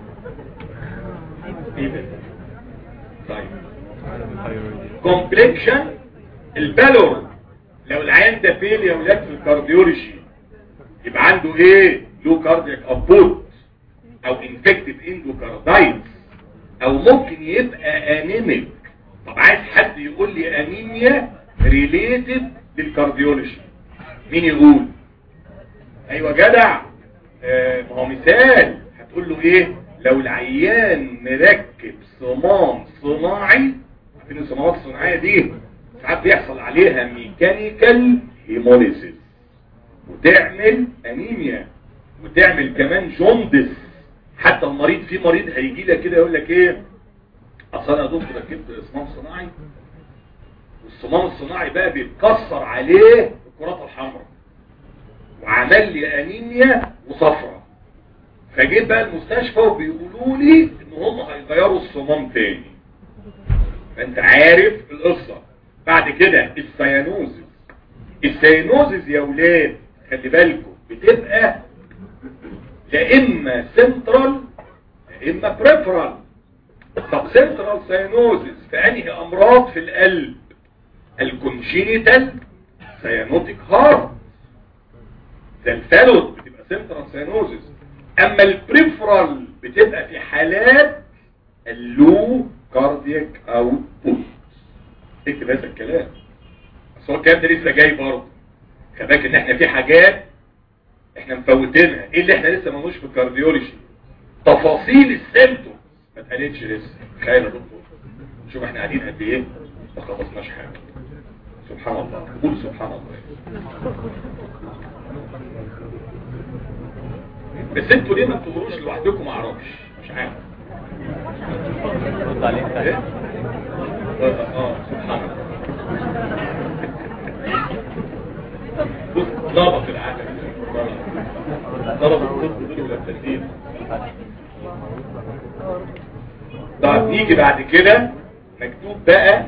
ايه ده طيب كومبليكشن البالور لو العيان ده فيل يا ولاد في الكارديولوجي يبقى عنده ايه لو كاردياك ابوت او انفكتيف اندوكاردايتس او ممكن يبقى انيميك طب عايز حد يقول لي انيميا ريليتد للكارديولوجي مين يقول ايوه جدع آه ما هو مثال هتقول له ايه لو العيان مركب صمام صناعي عارفين الصمامات الصناعيه دي ساعات بيحصل عليها ميكانيكال هيموليسيس وتعمل انيميا وتعمل كمان جوندس حتى المريض في مريض هيجي لك كده يقول لك ايه اصل انا دكتور ركبت صمام صناعي والصمام الصناعي بقى بيتكسر عليه الكرات الحمراء وعمل لي انيميا وصفرة فجيت بقى المستشفى وبيقولوا لي ان هم هيغيروا الصمام تاني فانت عارف القصة بعد كده السيانوزز السيانوزز يا ولاد خلي بالكم بتبقى يا اما سنترال يا اما بريفرال طب سنترال سيانوزز في انهي امراض في القلب الكونجينيتال سيانوتيك هارت ده الفالود بتبقى سنترال سيانوزز اما البريفرال بتبقى في حالات اللو كاردياك او بوت اكتب هذا الكلام بس هو الكلام ده لسه جاي برضه خلي بالك ان احنا في حاجات احنا مفوتينها ايه اللي احنا لسه مالوش في الكارديولوجي تفاصيل السيمتوم ما اتقالتش لسه تخيل يا دكتور شوف احنا قاعدين قد ايه ما خلصناش حاجه سبحان الله قول سبحان الله بس انتوا ليه ما بتقولوش لوحدكم ما اعرفش مش عارف رد عليه ايه اه آه، سبحان الله بص ضربت العالم ضربت الطب دول والتسديد طب نيجي بعد كده مكتوب بقى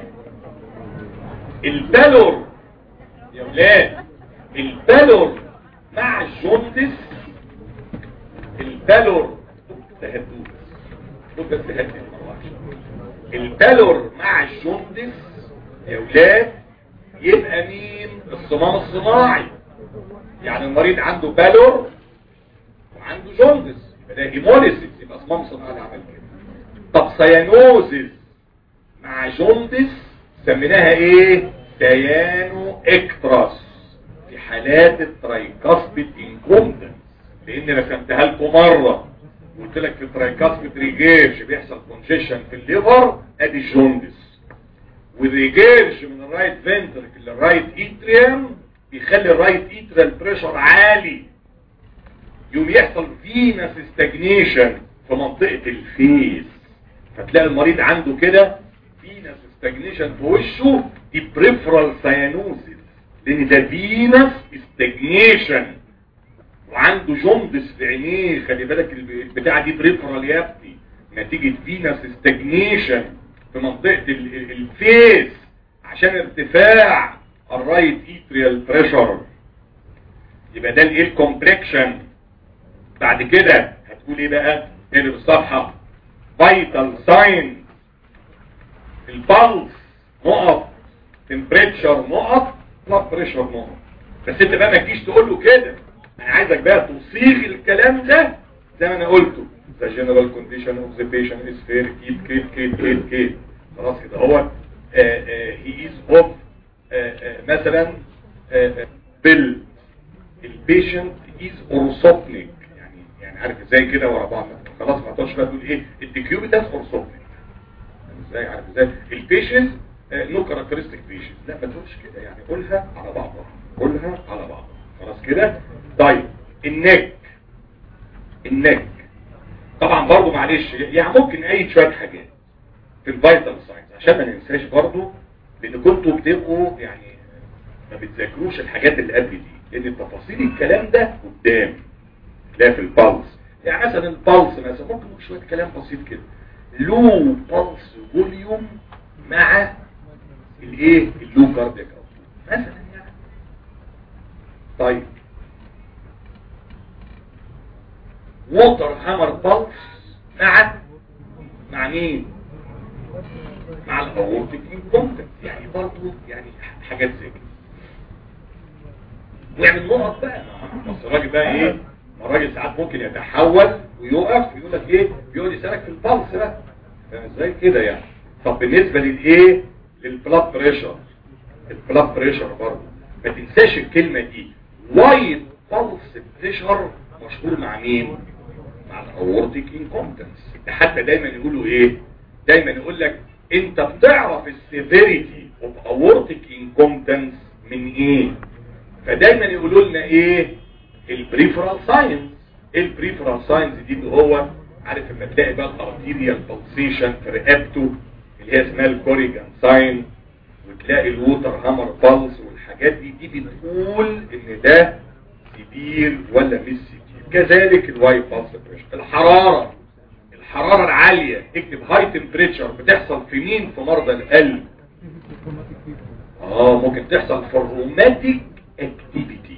البالور يا ولاد البالور مع الجوندس البالور تهدوه خد بس هدي المروحش البالور مع الجوندس يا ولاد يبقى مين الصمام الصناعي يعني المريض عنده بالور وعنده جوندس يبقى ده هيموليسيس يبقى صمام صناعي عمل كده طب سيانوزيس مع جوندس سميناها ايه سيانو اكتراس في حالات الترايكاسبيد انكومبتنس لان رسمتها لكم مره قلت لك في الترايكاسبيد ريجيرش بيحصل كونجيشن في الليفر ادي الجوندس والريجيرش من الرايت فنتركل للرايت اتريوم بيخلي الرايت اتريال بريشر عالي يوم يحصل فينس استجنيشن في منطقة الفيس فتلاقي المريض عنده كده فينس استجنيشن في وشه دي بريفرال سيانوزيس لان ده فينس استجنيشن وعنده جندس في عينيه خلي بالك البتاعه دي بريفرال يا ابني نتيجه فينس استجنيشن في منطقه ال- ال- الفيس عشان ارتفاع الرايت اتريال بريشر يبقى ده الايه الكومبلكشن بعد كده هتقول ايه بقى اقلب الصفحه فايتال ساين البلس نقط تمبريتشر نقط بلاد بريشر نقط بس انت بقى ما تجيش تقول له كده انا عايزك بقى تصيغ الكلام ده زي ما انا قلته the general condition of the patient is fair keep keep keep keep keep خلاص كده هو آه، آه، he is of آه، آه، مثلا بال البيشنت is orthopnic يعني يعني عارف ازاي كده ورا بعض خلاص ما تقعدش بقى تقول ايه الديكيوبيتاس orthopnic ازاي عارف ازاي البيشنت نو كاركترستيك بيشنت لا ما تقولش كده يعني قولها على بعضها قولها على بعضها خلاص كده طيب النك النك طبعا برضو معلش يعني ممكن نعيد شويه حاجات في الفيتال ساينس عشان ما ننساش برضو لان كنتوا بتبقوا يعني ما بتذاكروش الحاجات اللي قبل دي لان تفاصيل الكلام ده قدام لا في البلس يعني مثلا البلس مثلا ممكن نقول شويه كلام بسيط كده لو بلس فوليوم مع الايه اللو كاردياك مثلا يعني طيب ووتر هامر بلس مع مع مين مع الاورتيك انكومبتنس يعني برضه يعني حاجات زي كده ويعمل نقط بقى بس الراجل بقى ايه ما الراجل ساعات ممكن يتحول ويقف ويقول لك ايه يقعد يسالك في البلس بقى فاهم ازاي كده يعني طب بالنسبه للايه للبلاد بريشر البلاد بريشر برضه ما تنساش الكلمه دي وايد بلس بريشر مشهور مع مين مع الاورتيك انكومبتنس حتى دايما يقولوا ايه دايما يقول لك انت بتعرف السيفيريتي اوف اورتيك انكومبتنس من ايه فدايما يقولوا لنا ايه البريفرال ساينس ايه البريفرال ساينس دي اللي هو عارف لما تلاقي بقى الارتيريال بالسيشن في رقبته اللي هي اسمها الكوريجان ساين وتلاقي الووتر هامر بالس والحاجات دي دي بتقول ان ده كبير ولا مش كبير كذلك الواي بالس بريشر الحراره الحراره العاليه اكتب هاي تمبريتشر بتحصل في مين في مرضى القلب اه ممكن تحصل في الروماتيك اكتيفيتي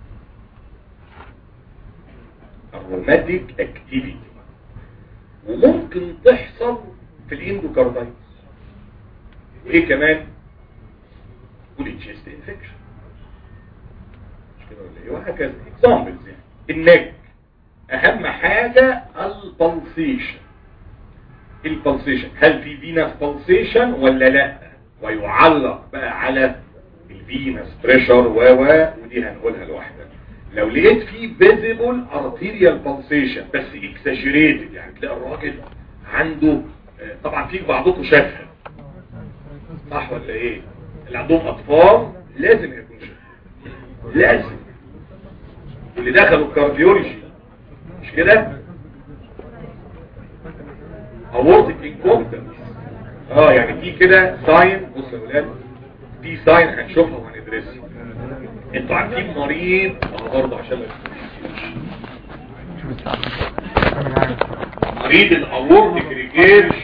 الروماتيك اكتيفيتي وممكن تحصل في الاندوكاردايتس وايه كمان والتشيست انفكشن مش كده ولا ايه وهكذا اكزامبلز يعني النك اهم حاجة البلسيشن البلسيشن هل في فينس بلسيشن ولا لا ويعلق بقى على الفينس بريشر و و ودي هنقولها لوحدها لو لقيت فيه فيزيبل ارتيريال بالسيشن بس اكساجريتد يعني تلاقي الراجل عنده آه، طبعا في بعضكم شافها صح ولا ايه اللي عندهم اطفال لازم يكون شافها لازم واللي دخلوا الكارديولوجي مش مش كده اورتك انكومبتنس اه يعني في كده ساين بص يا ولاد في ساين هنشوفها وهندرسها انتوا عارفين مريض اه برضه عشان ما تنسوش. شوف الساعة انا عارف مريض الاورتك ريجيرش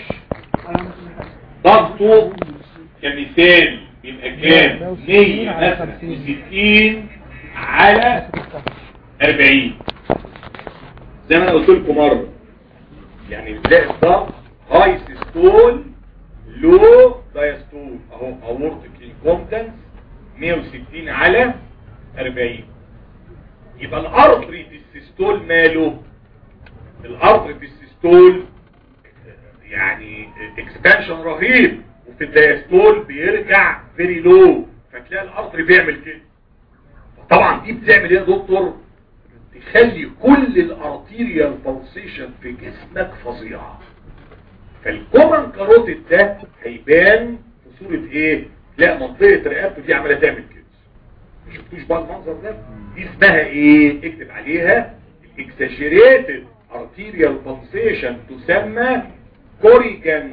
ضغطه كمثال يبقى كام 100 مثلا 60 على 40 زي ما انا قلت لكم مره يعني بتلاقي الضغط هاي سيستول لو دايستول اهو اورتك انكومبتنس 160 على 40 يبقى الارتري في السيستول ماله الارتري في السيستول يعني اكسبانشن رهيب وفي الدايستول بيرجع فيري لو فتلاقي الارتري بيعمل كده طبعا دي بتعمل ايه يا دكتور تخلي كل الارتيريال بالسيشن في جسمك فظيعه فالكومن كاروتيد ده هيبان في صوره ايه لا منطقه رقبته دي عماله تعمل كده ما شفتوش بقى المنظر ده دي اسمها ايه اكتب عليها الاكساجيريتد ارتيريال بالسيشن تسمى كوريجان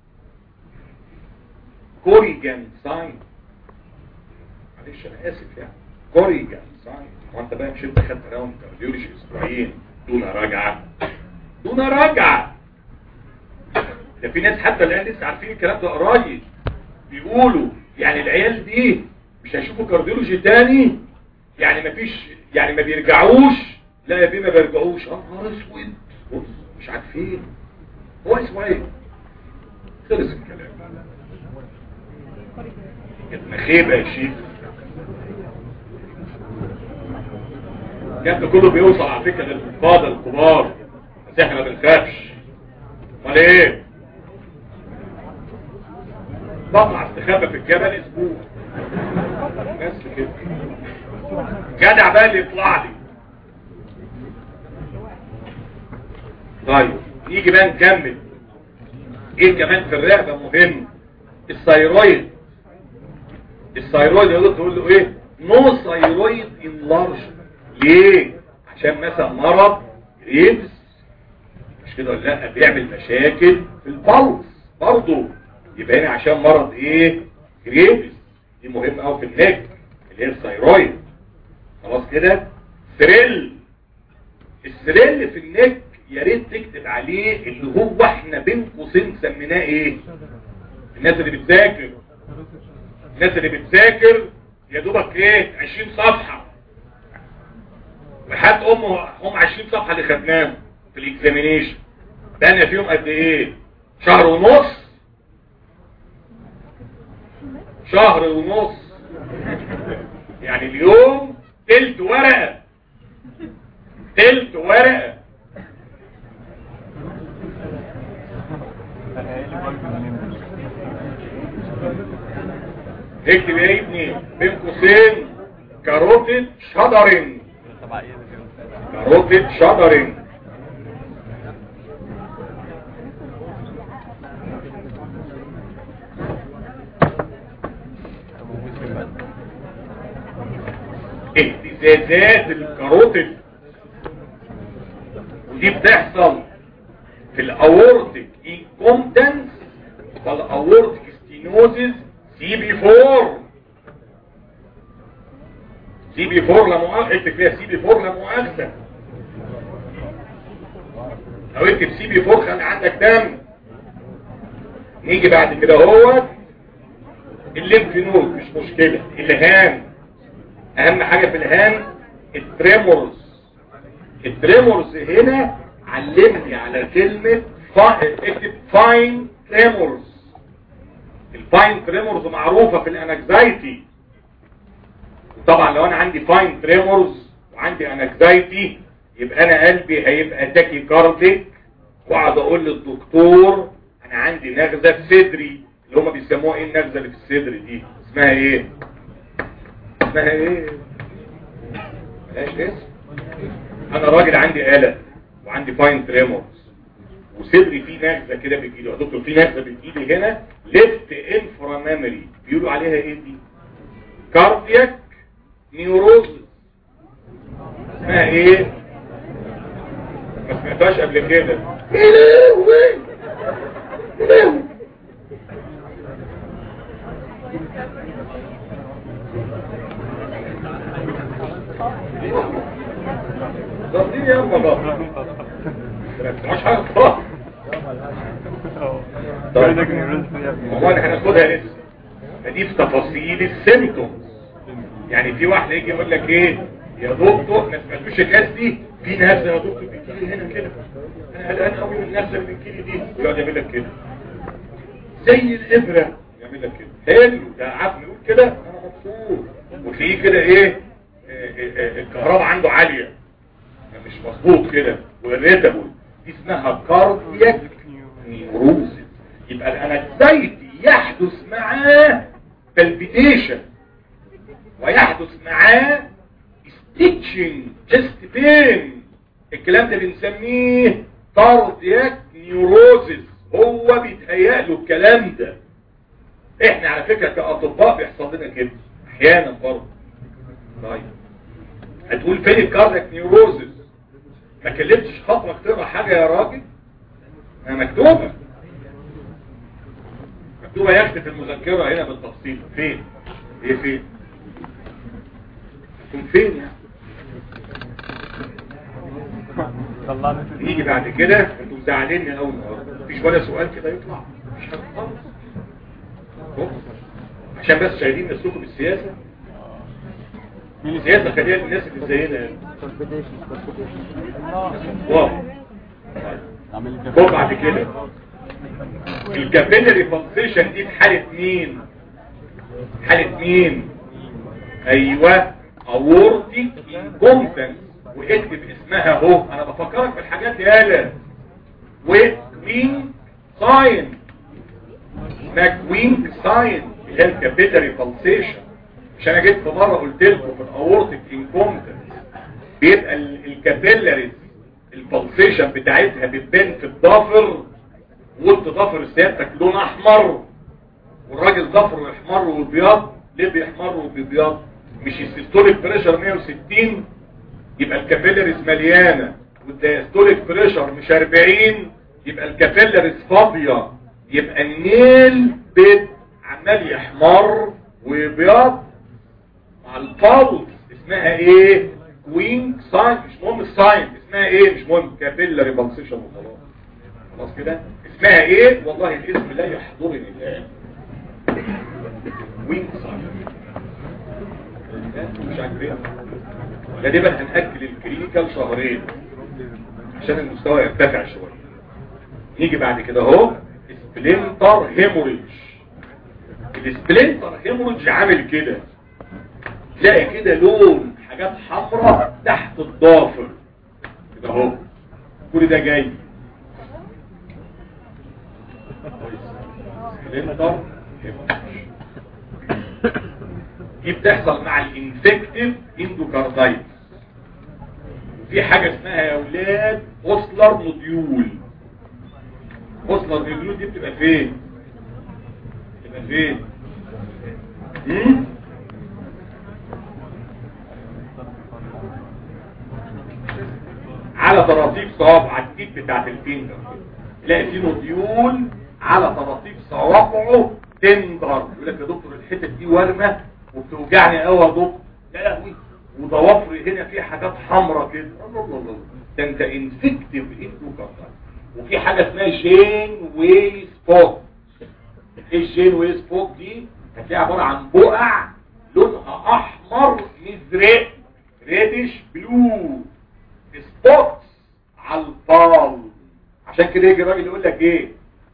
كوريجان ساين معلش انا اسف يعني كوريجان ساين وانت بقى مش انت خدت راوند كارديولوجي اسبوعين دون رجعه دون رجعه ده في ناس حتى الان لسه عارفين الكلام ده قريب بيقولوا يعني العيال دي مش هيشوفوا كارديولوجي تاني يعني مفيش يعني ما بيرجعوش لا يا بيه ما بيرجعوش اه نهار اسود بص مش عارفين هو اسمه ايه خلص الكلام كانت خيبه يا شيخ الكلام ده كله بيوصل على فكره للقاده الكبار بس احنا ما بنخافش امال ايه بطلع استخبى في الجبل اسبوع بس كده جدع بقى اللي يطلع لي طيب نيجي بقى نكمل ايه كمان في الرقبه مهم الثايرويد الثايرويد يقدر تقول له ايه نو ثايرويد انلارج ليه عشان مثلا مرض ريبس مش كده ولا لا بيعمل مشاكل في البلس برضه يبقى هنا عشان مرض ايه جريبس دي مهمه قوي في النك اللي هي الثايرويد خلاص كده ثريل الثريل في النك يا ريت تكتب عليه اللي هو احنا بين قوسين سميناه ايه الناس اللي بتذاكر الناس اللي بتذاكر يا دوبك ايه 20 صفحه وحد امه هم 20 صفحه اللي خدناهم في الاكزامينيشن بقى فيهم قد ايه شهر ونص شهر ونص يعني اليوم تلت ورقة تلت ورقة اكتب يا ابني بين قوسين كاروتيد شدرين كاروتيد شدرين اهتزازات الكاروتيد ودي بتحصل في الاورتيك انكومبتنس والاورتيك ستينوزيس سي بي 4 سي بي 4 لا مؤاخذه اكتب فيها سي بي 4 لا مؤاخذه لو اكتب سي بي 4 خلي عندك دم نيجي بعد كده هو الليمف نود مش مشكله الهام اهم حاجة في الهام التريمورز التريمورز هنا علمني على كلمة اكتب فاين تريمورز الفاين تريمورز معروفة في الانكزايتي طبعا لو انا عندي فاين تريمورز وعندي انكزايتي يبقى انا قلبي هيبقى تاكي كارديك واقعد اقول للدكتور انا عندي نغزة في صدري اللي هما بيسموها ايه النغزة اللي في الصدر دي اسمها ايه اسمها ايه ملهاش اسم انا راجل عندي آلة وعندي فاين تريمورز وصدري فيه نغزة كده بتجيلي يا دكتور في نغزة بتجيلي هنا ليفت انفرا ميموري بيقولوا عليها ايه دي كاردياك نيوروز اسمها ايه سمعتهاش قبل كده ضبطين يا أم ضبط مش حاجة خلاص طيب والله احنا هناخدها لسه فدي في تفاصيل السيمتومز يعني في واحد يجي يقول لك ايه يا دكتور ما سمعتوش الناس دي في ناس يا دكتور بتجيلي هنا كده انا قلقان قوي من الناس اللي بتجيلي دي يقعد يعمل لك كده زي الابره يعمل لك كده حلو ده عارف يقول كده انا مبسوط وتلاقيه كده ايه آه، آه، آه، الكهرباء عنده عاليه مش مظبوط كده والريتابل دي اسمها كاردياك نيوروزيس يبقى الانكزايتي يحدث معاه بالبيتيشن ويحدث معاه ستيتشنج جست بين الكلام ده بنسميه كاردياك نيوروزيس هو بيتهيأ له الكلام ده احنا على فكرة كأطباء بيحصل لنا كده احيانا برضه طيب هتقول فين الكاردياك نيوروزيس ما كلمتش خطوة تقرا حاجة يا راجل ما مكتوبة مكتوبة يا اختي في المذكرة هنا بالتفصيل فين ايه فين تكون فين يعني طلعنا يجي بعد كده انتوا زعلانين قوي النهارده مفيش ولا سؤال كده يطلع مفيش حاجه خالص أهو. عشان بس شايلين نفسكم بالسياسه السياسه خليها للناس اللي زينا يعني. واو خد بعد كده الكابيلري بالسيشن دي في حاله مين حاله مين ايوه اورتيك انكومبتنس واكتب اسمها اهو انا بفكرك بالحاجات يالا وكوين ساين اسمها كوين ساين اللي هي الكابيلري بالسيشن مش انا جيت في مره قلت لكم في الاورتيك انكومبتنس بيبقى ال- الكابيلاريز البلسيشن بتاعتها بتبان في الضفر وقلت ضفر سيادتك لون احمر والراجل ضفره يحمر وبيض ليه بيحمر وبيبيض مش السيستوليك بريشر 160 يبقى الكابيلاريز مليانه والدايستوليك بريشر مش 40 يبقى الكابيلاريز فاضيه يبقى النيل بيت عمال يحمر ويبيض مع البالز اسمها ايه كوين ساين مش مهم الساين اسمها ايه مش مهم كابيلاري بالسيشن وخلاص خلاص كده اسمها ايه والله الاسم لا يحضرني الان كوين ساين مش عاجبين غالبا هنأجل الكلينيكال شهرين عشان المستوى يرتفع شويه نيجي بعد كده اهو سبلنتر هيموريج السبلنتر هيموريج عامل كده تلاقي كده لون حاجات حمراء تحت الضافر كده اهو كل ده جاي سبلنتر هيموريج دي بتحصل مع الانفكتيف اندوكاردايتس في حاجة اسمها يا اولاد اوسلر نوديول اوسلر نوديول دي بتبقى فين بتبقى فين هم؟ على طراطيف صوابع التيب بتاعت الفينجر تلاقي في نوديول على طراطيف صوابعه تندر يقول لك يا دكتور الحتة دي ورمة وبتوجعني قوي يا دكتور لا لهوي وضوافري هنا في حاجات حمراء كده الله الله الله ده انت انفكتيف اندوكاردايتس وفي حاجة اسمها جين وي سبوت ايه الجين وي سبوت دي هتلاقيها عبارة عن بقع لونها احمر مزرق ريدش بلو سبوتس على البال عشان كده يجي الراجل يقول لك ايه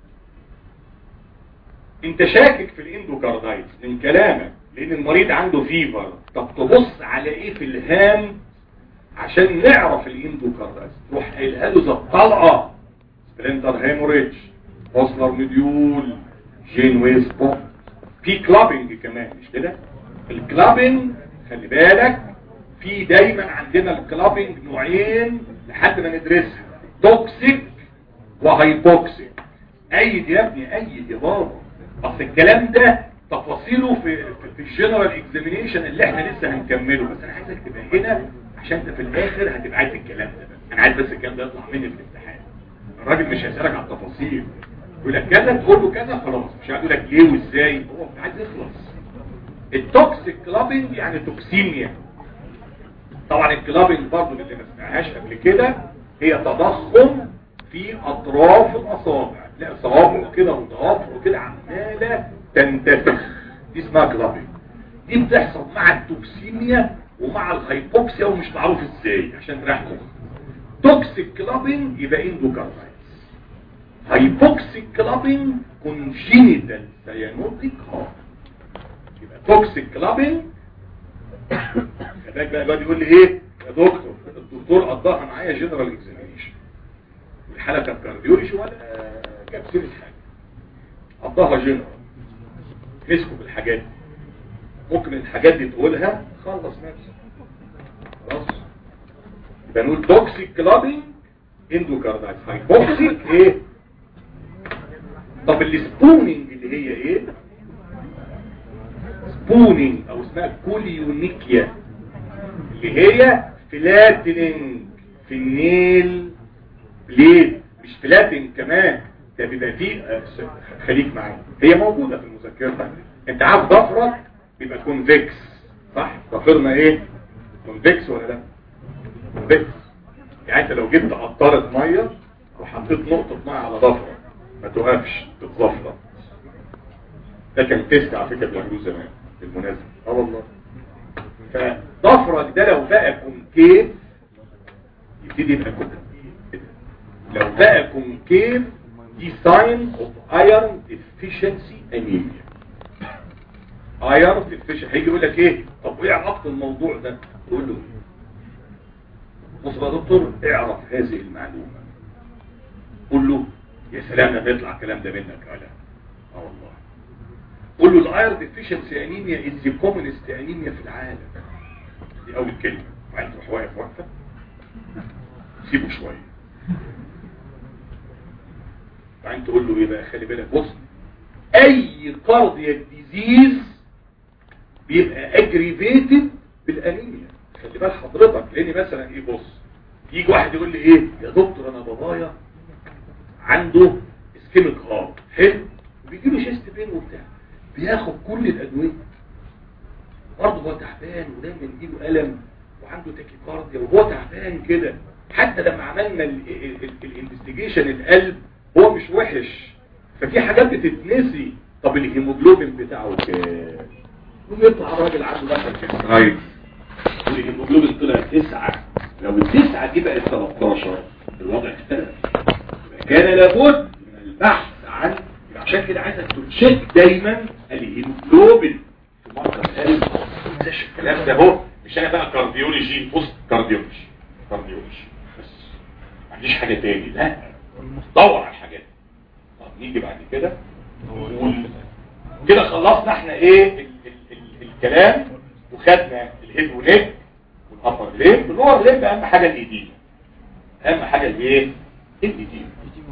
انت شاكك في الاندوكاردايتس من كلامك لان المريض عنده فيفر طب تبص على ايه في الهام عشان نعرف الاندوكاردايتس تروح قايلها له زي الطلقه سبلنتر هيموريدج اوسلر مديول جين ويسبو في كلابنج كمان مش كده الكلابنج خلي بالك في دايما عندنا الكلابنج نوعين لحد ما ندرسها توكسيك وهايبوكسيك ايد يا ابني ايد يا بابا اصل الكلام ده تفاصيله في في, في الجنرال اكزامينيشن اللي احنا لسه هنكمله بس انا عايزك تبقى هنا عشان انت في الاخر هتبقى عايز الكلام ده بقى انا عايز بس الكلام ده يطلع مني في الامتحان الراجل مش هيسالك على التفاصيل يقول لك كذا تقول له كذا خلاص مش هيقول لك ليه وازاي هو عايز يخلص التوكسيك كلابنج يعني توكسيميا طبعا الكلابنج برضه اللي ما سمعناهاش قبل كده هي تضخم في اطراف الاصابع لا صوابعه كده وضوافره كده عماله تنتفخ دي اسمها كلابنج دي بتحصل مع التوكسيميا ومع الهايبوكسيا ومش معروف ازاي عشان تريح مخك توكسيك كلابنج يبقى اندوكاردايتس هايبوكسيك كلابنج كونجينيتال سيانوتيك هارت يبقى توكسيك كلابنج خليك بقى الواد يقول لي ايه يا دكتور الدكتور قضاها معايا جنرال اكزامينيشن والحاله كانت كارديولوجي ولا جاب سيره حاجه قضاها جنرال مسكوا بالحاجات دي ممكن الحاجات دي تقولها خلص نفسك خلاص يبقى نقول توكسيك كلابنج اندوكاردايتس هايبوكسيك ايه طب السبونينج اللي هي ايه سبونينج او اسمها كوليونيكيا اللي هي فلاتنينج في النيل بليد مش فلاتنج كمان ده بيبقى فيه آه، خليك معايا هي موجودة في المذكرة انت عارف ضفرك بيبقى كونفكس صح ضفرنا ايه كونفكس ولا لا كونفكس يعني انت لو جبت قطرة مية وحطيت نقطة مية على ضفرك ما توقفش تتظفر ده كان تيست على فكرة بيعملوه زمان بالمناسبة اه والله فضفرك ده لو بقى كونكيف يبتدي يبقى كونكيف لو بقى كونكيف دي ساين اوف ايرون ديفيشنسي انيميا ايرون ديفيشنسي هيجي يقول لك ايه طب وايه علاقه الموضوع ده تقول له بص بقى يا دكتور اعرف هذه المعلومه قول له يا سلام لما يطلع الكلام ده منك ولا اه والله قول له الايرون ديفيشنسي انيميا از كومنست انيميا في العالم دي اول كلمه وبعدين تروح واقف وقفه سيبه شويه بعدين تقول له ايه بقى خلي بالك بص اي كاردياك ديزيز بيبقى اجريفيتد بالانيميا خلي بال حضرتك لان مثلا ايه بص يجي واحد يقول لي ايه يا دكتور انا بابايا عنده اسكيميك هارت حلو بيجي له شيست بين وبتاع بياخد كل الادويه برضه هو تعبان ودايما يجيله الم وعنده تاكيكارديا وهو تعبان كده حتى لما عملنا الانفستيجيشن القلب هو مش وحش ففي حاجات بتتنسي طب الهيموجلوبين بتاعه كام ويطلع الراجل عنده مثلا كام والهيموجلوبين طلع تسعة لو التسعة دي بقت 13 الوضع اختلف يبقى كان لابد من البحث عن عشان كده عايزك تتشيك دايما الهيموجلوبين في مرضى القلب ما تنساش الكلام ده اهو مش انا بقى كارديولوجي بوست كارديولوجي كارديولوجي بس ما عنديش حاجه تاني لا دور على الحاجات طب نيجي بعد كده نقول كده خلصنا احنا ايه ال ال ال الكلام وخدنا الهيد ونيك والابر ليب واللور ليب اهم حاجه الايدين اهم حاجه الايه الايدين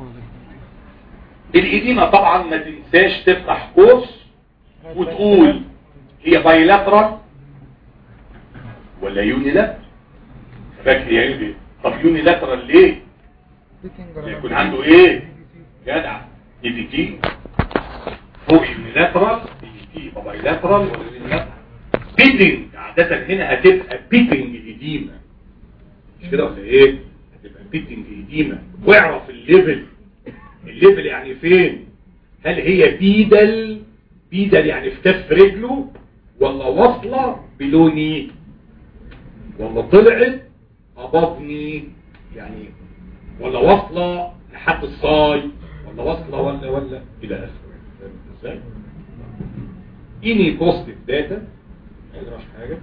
الايديمة طبعا ما تنساش تفتح قوس وتقول هي بايلاترال ولا يونيلاترال فاكر يعني ايه طب يونيلاترال ليه يكون عنده ايه جدع اي في تي فوق يونيلاترال اي في تي بايلاترال ولا يونيلاترال بيتنج عادة هنا هتبقى بيتنج ايديمة مش كده ولا ايه هتبقى بيتنج ايديمة واعرف الليفل الليفل يعني فين هل هي بيدل بيدل يعني في كف رجله ولا واصلة بلوني ولا طلعت أبطني يعني ولا واصلة لحد الصاي ولا واصلة ولا ولا إلى آخره فاهم ازاي؟ إني بوستيف داتا ما يجراش حاجة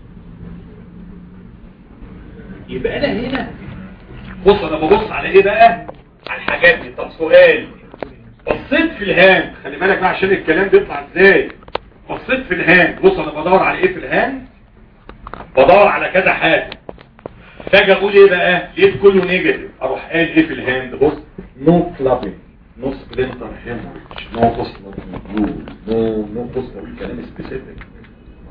يبقى أنا هنا بص أنا ببص على إيه بقى؟ على الحاجات دي طب سؤال بصيت في الهاند خلي بالك بقى عشان الكلام بيطلع ازاي بصيت في الهاند بص انا بدور على ايه في الهاند بدور على كذا حاجه فاجي اقول ايه بقى لقيت كله نيجاتيف اروح قال ايه في الهاند بص نو كلابنج نو سبلنتر هيموريج نو بوستر نو نو بوستر كلام سبيسيفيك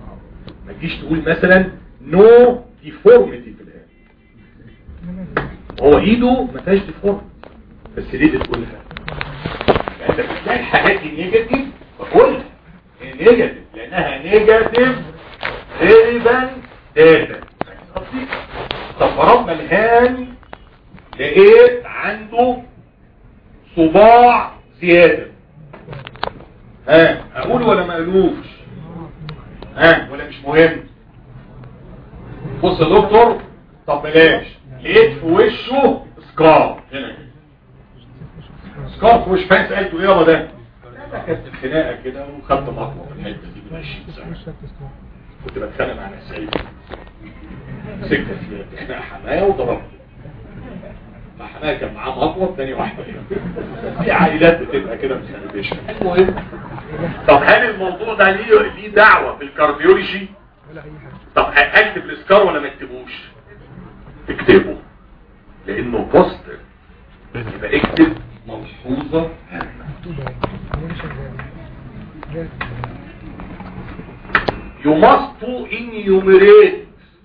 ما تجيش تقول مثلا نو ديفورميتي في الهاند هو ايده ما فيهاش ديفورم بس ليه تقولها انت بتلاقي الحاجات دي نيجاتيف فقولها هي نيجاتيف لانها نيجاتيف ريليفانت داتا طب فرضنا الهان لقيت عنده صباع زيادة ها اقول ولا ما اقولوش ها ولا مش مهم بص يا دكتور طب بلاش لقيت في وشه سكار هنا كده. سكار في وش فاهم سألته ايه يابا ده لا كانت خناقه كده وخدت مطوه في الحته دي من 20 سنه كنت بتخانق مع ناس سعيد مسكت في خناقه حمايه وضربت مع حمايه كان معاه مطوه الثانيه واحده في عائلات بتبقى كده مسانبيشن المهم طب هل الموضوع ده ليه ليه دعوه في الكارديولوجي طب اكتب الاسكار ولا ما اكتبوش اكتبه لانه بوستر يبقى اكتب ملحوظه هامه you must to enumerate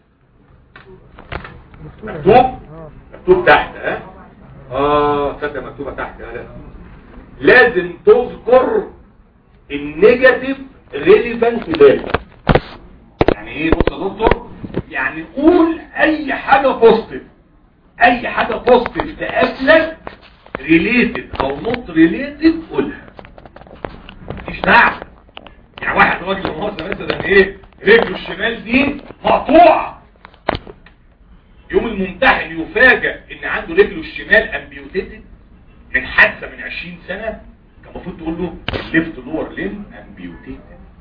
مكتوب مكتوب تحت ها اه تصدق مكتوبه تحت ها لا. لازم تذكر النيجاتيف ريليفانت داتا يعني ايه بص يا دكتور يعني قول اي حاجه بوزيتيف اي حاجه بوزيتيف تقابلك ريليتد او نوت ريليتد قولها مش دعوه يعني واحد راجل مؤاخذه مثلا ايه رجله الشمال دي مقطوعه يوم الممتحن يفاجئ ان عنده رجله الشمال امبيوتيتد من حادثه من 20 سنه كان المفروض تقول له الليفت لور لين امبيوتيتد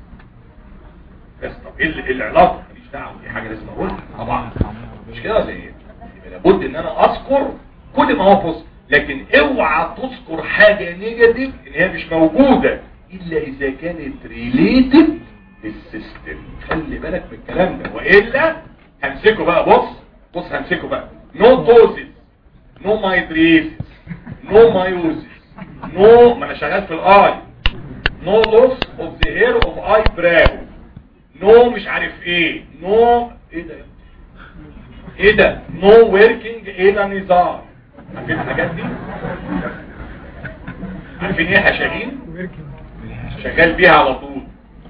بس طب ايه ال- إيه العلاقه ماليش دعوه دي حاجه لازم اقولها طبعا مش كده ولا ايه يبقى لابد ان انا اذكر كل ما هو بوزيتيف لكن اوعى تذكر حاجه نيجاتيف ان هي مش موجوده الا اذا كانت ريليتد للسيستم خلي بالك من الكلام ده والا همسكه بقى بص بص همسكه بقى نو توزيس نو مايتريسيس نو مايوزيس نو ما انا شغال في الاي نو لوس اوف ذا هير اوف اي براو نو مش عارف ايه نو ايه ده ايه ده نو وركينج الى نظام عارفين الحاجات دي عارفين ايه حشاهين شغال بيها على طول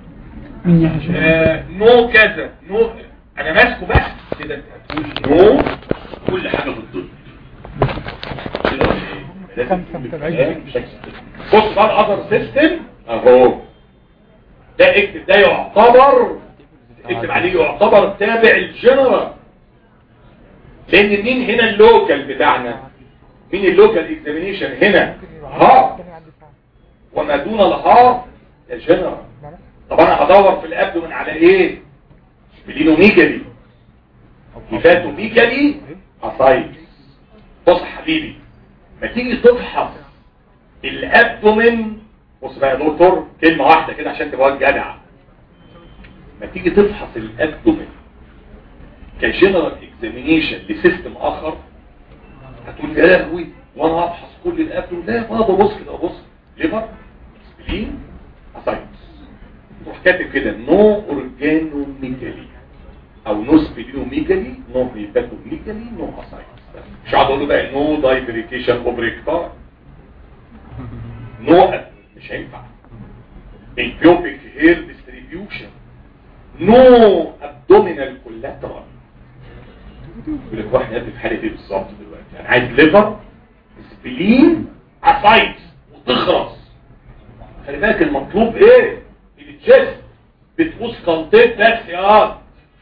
آه نو كذا نو انا ماسكه بس كده انت هتقول نو كل حاجه بالضبط كده ولا ايه؟ لازم تقول الكلام بشكل صحيح. بص بقى الاذر سيستم اهو ده اكتب ده يعتبر اكتب عليه يعتبر تابع الجنرال لان مين هنا اللوكال بتاعنا مين اللوكال اكزامينيشن هنا ها وما دون الهار الجنرال طب انا هدور في الابدومن على ايه بلينوميجالي هيباتوميجالي اسايتس بص يا حبيبي ما تيجي تفحص الابدومن بص بقى يا دكتور كلمه واحده كده عشان تبقى جدع ما تيجي تفحص الابدومن كجنرال اكزامينيشن لسيستم اخر هتقول يا لهوي وانا هفحص كل الابدومن لا بابا بص كده بص ليفر سبلين اسايتس تروح كاتب كده نو اورجانوميجالي او نو سبلينوميجالي نو هيباتوميجالي نو اسايتس مش هقعد اقول له بقى نو دايفريكيشن اوبريكتار نو مش هينفع البيوبيك هير ديستريبيوشن نو ابدومينال كولاترال يقول لك واحد قد في حاله ايه بالظبط دلوقتي انا عايز ليفر سبلين اسايتس وتخرس خلي بالك المطلوب ايه الجسم بتقوس قنطيت بس يا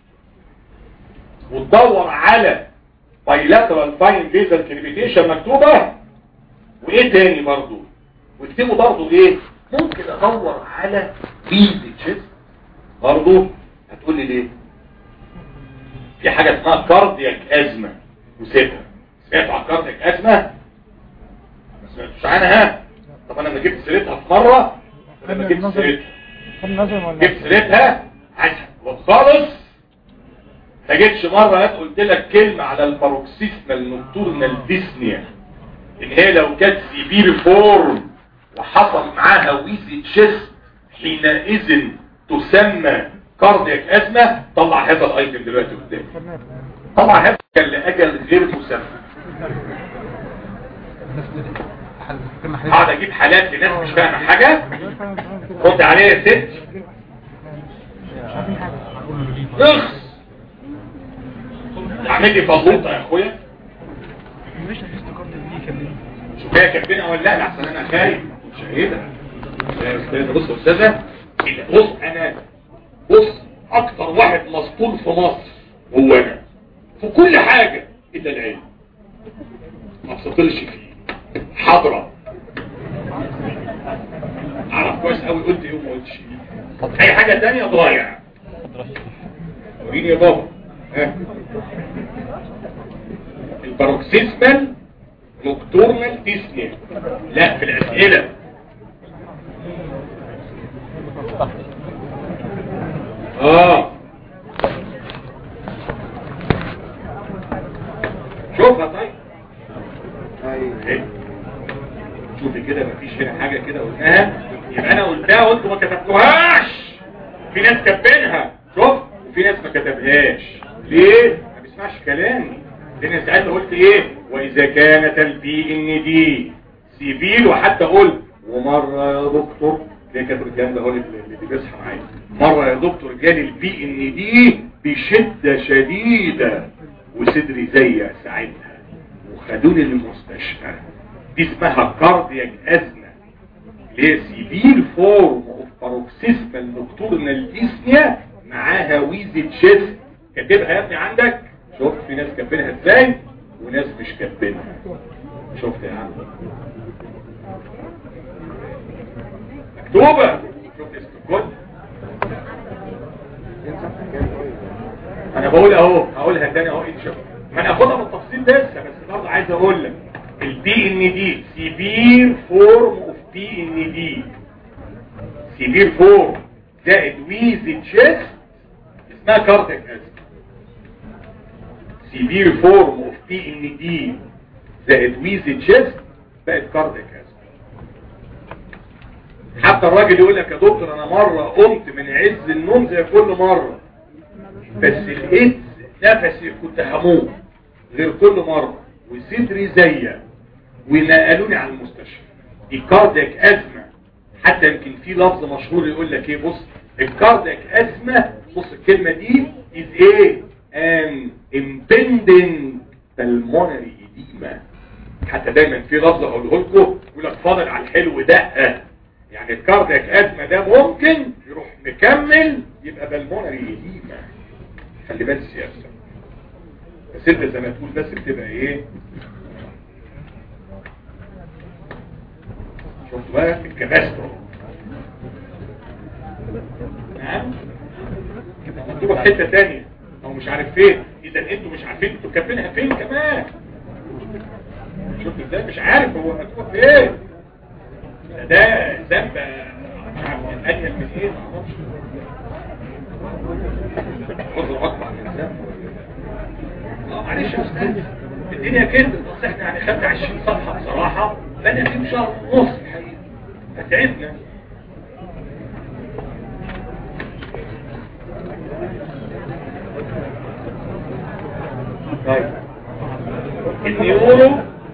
وتدور على بايلاترال فاين ليزر كريبيتيشن مكتوبة وايه تاني برضو واكتبوا برضو ايه ممكن ادور على بيز تشيست برضو هتقول لي ليه في حاجة اسمها كاردياك ازمة وسيبها سمعتوا عن كاردياك ازمة ما سمعتوش عنها طب انا لما جبت سيرتها في مرة لما جبت سيرتها خد نظر ولا جبت سيرتها عايزها خالص ما جيتش مرة هات قلت لك كلمة على الباروكسيسمال نوكتورنال ديسنيا ان هي لو كانت سيفير فورم وحصل معاها ويزي تشيست حينئذ تسمى كاردياك ازمة طلع هذا الايتم دلوقتي قدامي طلع هذا كان لاجل غير مسمى اقعد اجيب حالات لناس مش فاهمه حاجه رد عليا يا ست اخس اعمل لي فلوطه يا اخويا شوف هي كاتبينها ولا لا لحسن انا خايف شهيدة يا استاذ بص يا استاذه بص انا بص اكتر واحد مسطول في مصر هو انا في كل حاجة الا العلم ما بسطلش فيه حضرة اعرف كويس قوي قلت ايه وما قلتش ايه اي حاجة تانية ضايع وريني يا بابا ها الباروكسيزمال نوكتورنال ديسنيا لا في الاسئلة اه شوفها طيب إيه؟ شوفي كده مفيش هنا حاجة كده قلناها يبقى انا قلتها وانتوا ما كتبتوهاش في ناس كاتبينها شوف وفي ناس ما كتبهاش ليه ما بيسمعش كلامي لان ساعات قلت ايه واذا كانت البي ان دي سيفيل وحتى قلت ومره يا دكتور ليه كاتب الكلام ده هو اللي اللي بيصحى معايا مره يا دكتور جالي البي ان دي بشده شديده وصدري زي ساعتها وخدوني للمستشفى دي اسمها كاردياك ازمه اللي هي سيفيل فورم اوف باروكسيسمال نوكتورنال ديسنيا معاها ويزي تشيست كاتبها يا ابني عندك شفت في ناس كاتبينها ازاي وناس مش كاتبينها شفت يا عم مكتوبة شفت اسم الكل انا بقول اهو هقولها تاني اهو ان شاء الله ما انا اخدها بالتفصيل لسه بس برضه عايز اقول لك البي ان دي سيفير فورم اوف بي ان دي سيفير فورم زائد ويزي تشيست اسمها كاردياك ازمه سيفير فورم اوف بي ان دي زائد ويزي تشيست بقت كاردياك ازمه حتى الراجل يقول لك يا دكتور انا مره قمت من عز النوم زي كل مره بس لقيت نفسي كنت هموت غير كل مرة وصدري زي ونقلوني على المستشفى دي كاردياك أزمة حتى يمكن في لفظ مشهور يقول لك ايه بص الكاردياك أزمة بص الكلمة دي is ايه an impending pulmonary edema حتى دايما في لفظ اقوله لكم يقول لك فاضل على الحلو دقة يعني الكاردياك أزمة ده ممكن يروح مكمل يبقى بالمونري edema خلي بالك السياسة بس انت زي ما تقول بس بتبقى ايه شفت بقى الكباسترو نعم مكتوبة في حتة تانية او مش عارف فين اذا انتوا مش عارفين انتوا كاتبينها فين كمان شفت ازاي مش عارف هو مكتوب فين ده ده ذنب مش عارف انيل من ايه معرفش عذر اكبر من الذنب اه معلش يا استاذ الدنيا كده بس احنا يعني خدنا 20 صفحه بصراحه بقى في شهر ونص الحقيقه فتعبنا طيب النيورو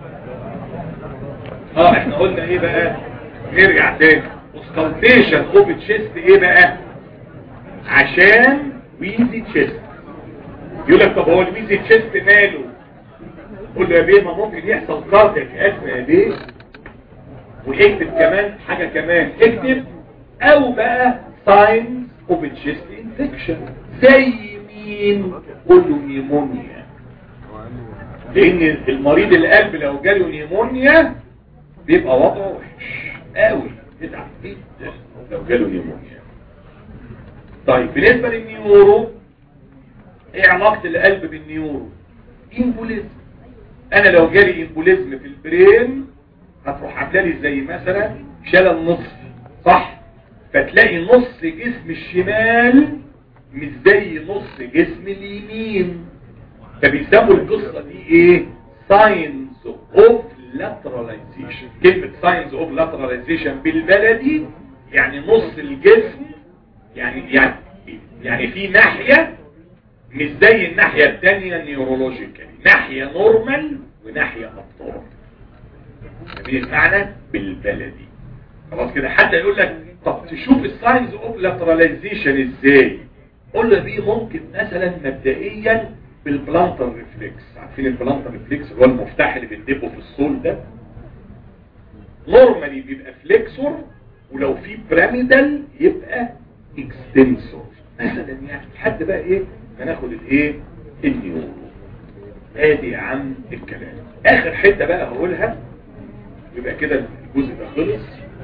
اه احنا قلنا ايه بقى نرجع تاني اوسكالتيشن اوف تشيست ايه بقى عشان ويزي تشيست يقول لك طب هو الويزي تشيست ماله قول له يا بيه ما ممكن يحصل كاردياك ازمه يا بيه واكتب كمان حاجه كمان اكتب او بقى ساينز اوف تشيست انفكشن زي مين قول له نيمونيا لان المريض القلب لو جاله نيمونيا بيبقى وضعه وحش قوي يتعب جدا لو جاله نيمونيا طيب بالنسبة للنيورو ايه علاقة القلب بالنيورو امبوليزم انا لو جالي امبوليزم في البرين هتروح عاملالي زي مثلا شلل نصفي صح فتلاقي نص جسم الشمال مش زي نص جسم اليمين فبيسموا القصة دي ايه ساينز اوف لاتراليزيشن كلمة ساينز اوف لاتراليزيشن بالبلدي يعني نص الجسم يعني يعني يعني في ناحية مش زي الناحية التانية نيورولوجيكال ناحية نورمال وناحية ابطال جميل المعنى بالبلدي خلاص كده حتى يقول لك طب تشوف الساينز اوف لاتراليزيشن ازاي قول له دي ممكن مثلا مبدئيا بالبلانتر ريفلكس عارفين البلانتر ريفلكس اللي هو المفتاح اللي بندبه في الصول ده نورمالي بيبقى فليكسور ولو في بيراميدال يبقى اكستنسور مثلا يعني لحد بقى ايه هناخد الايه النيورو ادي يا عم الكلام اخر حته بقى هقولها يبقى كده الجزء ده خلص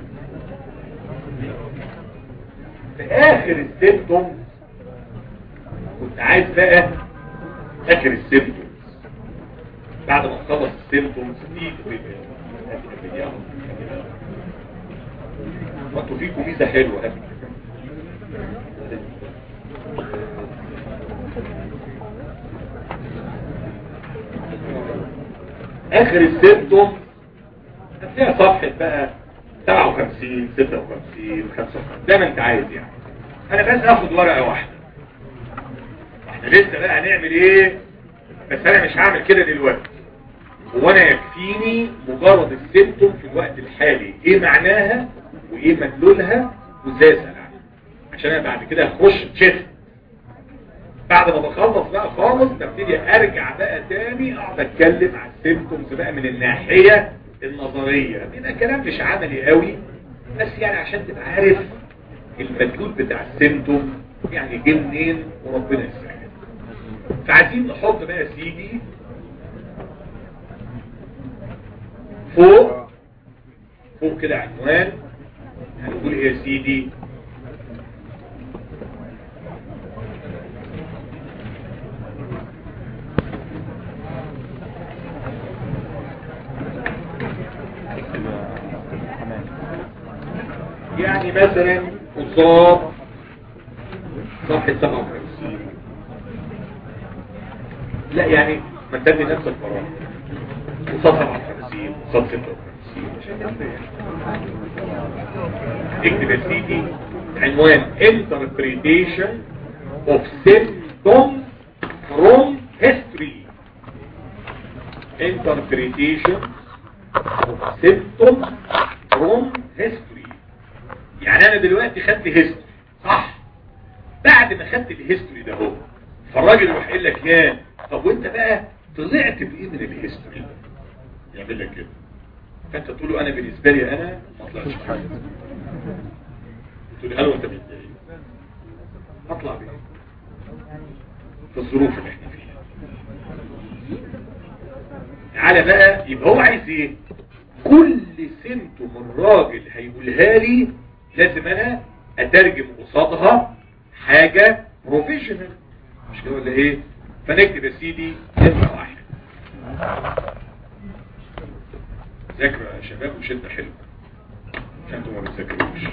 في اخر السيمتوم كنت عايز بقى اخر السيمتومز بعد ما تخلص السيمتومز دي انتوا فيكم ميزه حلوه قوي اخر السيمتوم هتلاقيها صفحة بقى 57 56 55 زي ما انت عايز يعني انا بس هاخد ورقة واحدة احنا لسه بقى هنعمل ايه بس انا مش هعمل كده دلوقتي هو انا يكفيني مجرد السيمتوم في الوقت الحالي ايه معناها وايه مدلولها وازاي اسال عنها عشان انا بعد كده هخش تشيست بعد ما بخلص بقى خالص ببتدي ارجع بقى تاني اقعد اتكلم على السيمتومز بقى من الناحية النظرية بيبقى كلام مش عملي قوي بس يعني عشان تبقى عارف المدلول بتاع السيمتوم يعني جه منين وربنا يسهل فعايزين نحط بقى سيدي فوق فوق كده عنوان هنقول ايه يا سيدي يعني مثلا قصاد صفحة 57 لا يعني ما تدي نفسك فراغ قصاد 57 قصاد 56 اكتب يا سيدي عنوان interpretation of symptoms from history interpretation of symptoms from history يعني انا دلوقتي خدت هيستوري صح بعد ما خدت الهيستوري ده هو فالراجل يروح قايل لك يا طب وانت بقى طلعت بايه من الهيستوري يعمل لك كده فانت تقول له انا بالنسبه لي انا ما طلعتش حاجه تقول له انت متضايق اطلع بيه في الظروف اللي احنا فيها تعالى بقى يبقى هو عايز ايه كل سمتم الراجل هيقولها لي لازم انا اترجم قصادها حاجة بروفيشنال مش كده ولا ايه فنكتب يا سيدي نمرة واحد ذاكرة يا شباب وشدة حلوة عشان انتوا ما بتذاكروش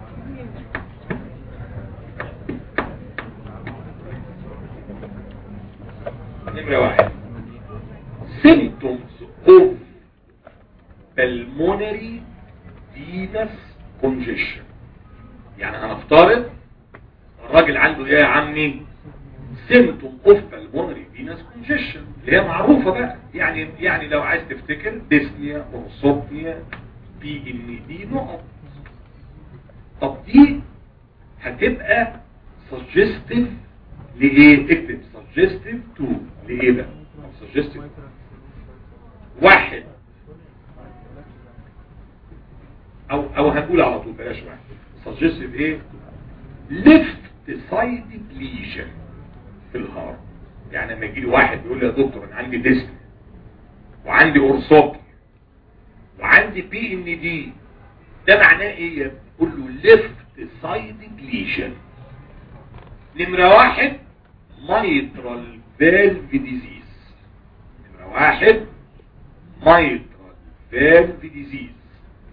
نمرة واحد symptoms of pulmonary venous congestion يعني هنفترض الراجل عنده ايه يا عمي symptom of pulmonary venous congestion اللي هي معروفة بقى يعني يعني لو عايز تفتكر ديسنيا اورسوبنيا بي ان دي نقط طب دي هتبقى suggestive لايه اكتب suggestive to لايه بقى suggestive واحد او او هنقول على طول بلاش واحد suggestive ايه left sided lesion في الهارت يعني لما يجي لي واحد يقول لي يا دكتور انا عندي ديسك وعندي اورسوبي وعندي بي ان دي ده معناه ايه قول له left sided lesion نمرة واحد mitral valve disease نمرة واحد mitral valve disease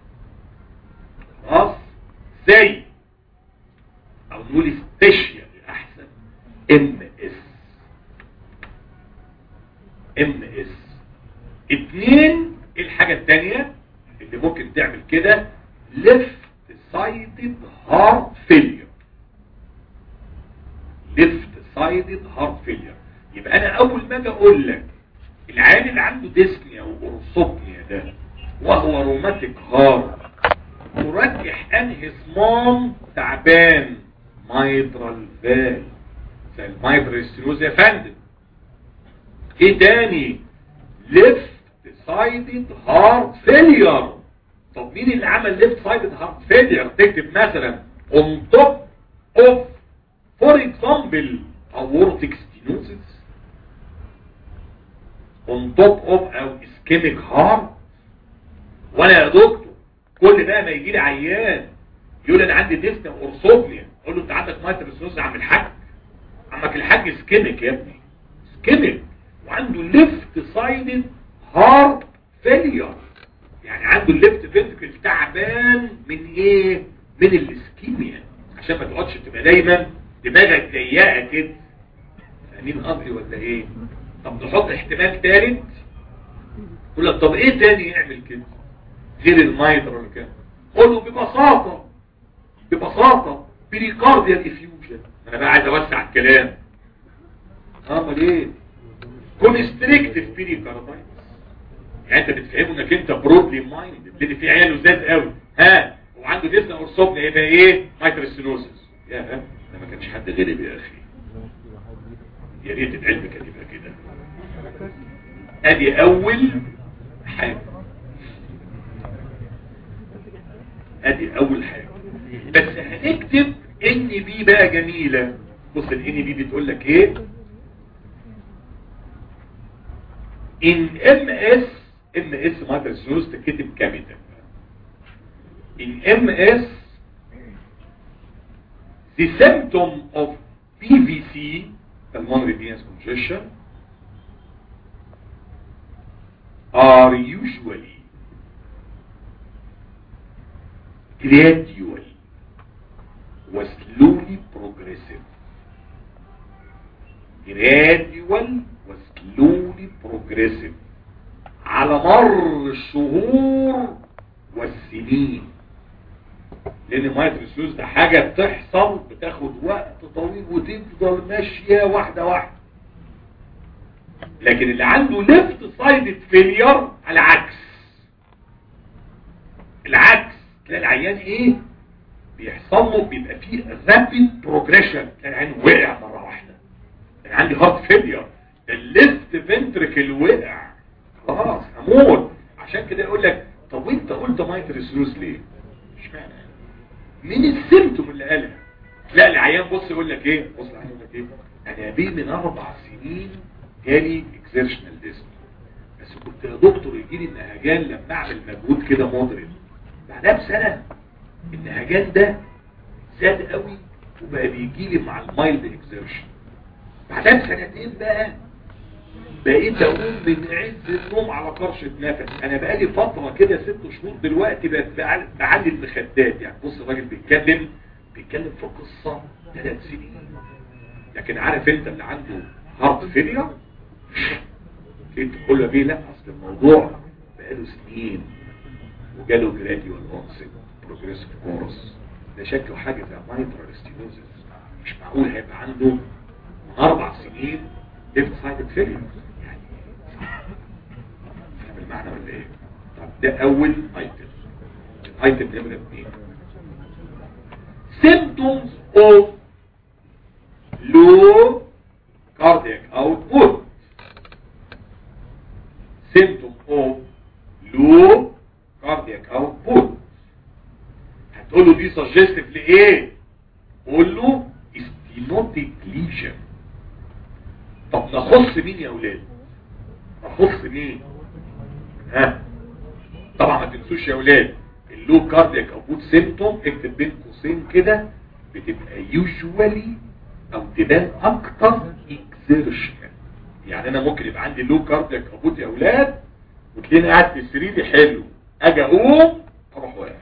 خلاص زي او نقول سبيشال احسن ام اس ام اس اتنين ايه الحاجة التانية اللي ممكن تعمل كده left sided heart failure left sided heart failure يبقى انا اول ما اجي اقول لك العيان اللي عنده ديسنيا وأورثوبنيا ده وهو روماتيك هارت ترجح انهي صمام تعبان مايترال فال زي المايترال ستينوز يا فندم ايه تاني ليفت سايدد هارت فيلير طب مين اللي عمل ليفت سايدد هارت فيلير تكتب مثلا on top of for example aortic stenosis on top of او ischemic heart وانا يا دكتور كل ده ما يجي لي عيان يقول انا عندي ديسنيا اورثوبنيا اقول له انت عندك مايتر سنوز عم الحاج عمك الحاج سكيميك يا ابني سكيميك وعنده ليفت سايدد هارت فيلير يعني عنده الليفت فينتكل تعبان من ايه من الاسكيميا عشان ما تقعدش تبقى دايما دماغك ضيقه كده فاهمين قصدي ولا ايه طب نحط احتمال ثالث يقول لك طب ايه تاني يعمل كده غير المايتر ولا كده قول له ببساطه ببساطه بريكارديال افيوجن انا بقى عايز اوسع الكلام امال ايه كونستريكتيف بريكاردايتس يعني انت بتفهمه انك انت برودلي مايند لان في عيال لزاز قوي ها وعنده ديسنا اورثوبنيا يبقى ايه مايترستينوسس يا ها ده ما كانش حد غيري يا اخي يا ريت العلم كان يبقى كده ادي اول حاجه ادي اول حاجه بس هنكتب ان بي بقى جميله بص الان بي بتقول لك ايه ان ام اس ام اس مايترستينوسس تكتب كابيتال in MS, the symptom of PVC, pulmonary venous congestion, are usually gradual وslowly progressive. Gradual وslowly progressive على مر الشهور والسنين لان المايترسيوز ده حاجة بتحصل بتاخد وقت طويل وتفضل ماشية واحدة واحدة لكن اللي عنده ليفت سايدد فيلير على العكس العكس تلاقي العيان ايه بيحصل له بيبقى فيه رابيد بروجريشن تلاقي العيان وقع مرة واحدة انا عندي هارت فيلير الليفت فنتركل وقع خلاص هموت عشان كده يقول لك طب وانت قلت مايترسيوز ليه مش معنى مين السيمتوم اللي قالها لا العيان بص يقول لك ايه بص العيان يقول لك ايه انا بيه من اربع سنين جالي اكزيرشنال ديسك بس كنت يا دكتور يجي لي النهجان لما اعمل مجهود كده مضرب بعدها بسنه النهجان ده زاد قوي وبقى بيجي لي مع المايلد اكزيرشن بعدها بسنتين بقى بقيت اقوم من عز النوم على قرشة نفس انا بقالي فترة كده ست شهور دلوقتي بقت بعلي المخدات يعني بص الراجل بيتكلم بيتكلم في قصة ثلاث سنين لكن عارف انت اللي عنده هارت فيلير انت تقول بيه لا اصل الموضوع بقاله سنين وجاله جراديوال اونست بروجريسيف كورس ده شكله حاجة زي مايترال ستينوزس مش معقول هيبقى عنده من اربع سنين ليفت سايد فيلير فاهم المعنى ولا ايه طب ده اول ايتم الايتم نمرة اثنين symptoms of low cardiac output symptom of low cardiac output هتقول له دي suggestive لايه قول له stenotic lesion طب نخص مين يا اولاد نخص مين ها طبعا ما تنسوش يا اولاد اللو كاردياك اوبوت سيمتوم اكتب بين قوسين كده بتبقى يوجوالي او تبان اكتر اكزيرشن يعني انا ممكن يبقى عندي لو كاردياك اوبوت يا اولاد وتلاقيني قاعد في سريري حلو اجي اقوم اروح واقع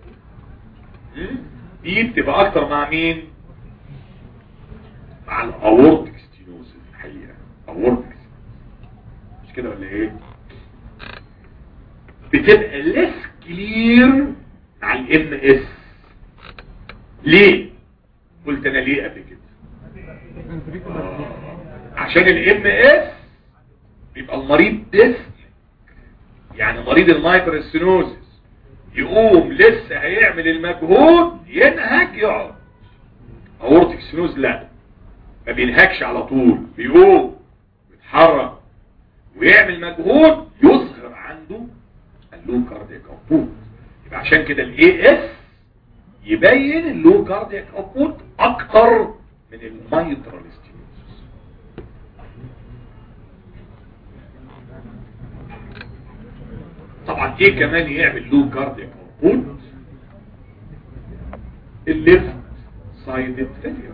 دي بتبقى اكتر مع مين مع الاورتيك ستينوز الحقيقه اورتيك مش كده ولا ايه بتبقى ليس كلير مع الام اس ليه قلت انا ليه قبل كده آه. عشان الام اس بيبقى المريض ديسك يعني مريض المايكروستينوزس يقوم لسه هيعمل المجهود ينهج يقعد اورتيك ستينوز لا ما بينهكش على طول بيقوم بيتحرك ويعمل مجهود يظهر عنده اللو كاردياك اوتبوت يبقى عشان كده الاي اس يبين اللو كاردياك اوتبوت اكتر من المايترال ستينوزس طبعا ايه كمان يعمل لو كاردياك اوتبوت الليفت سايد فيلير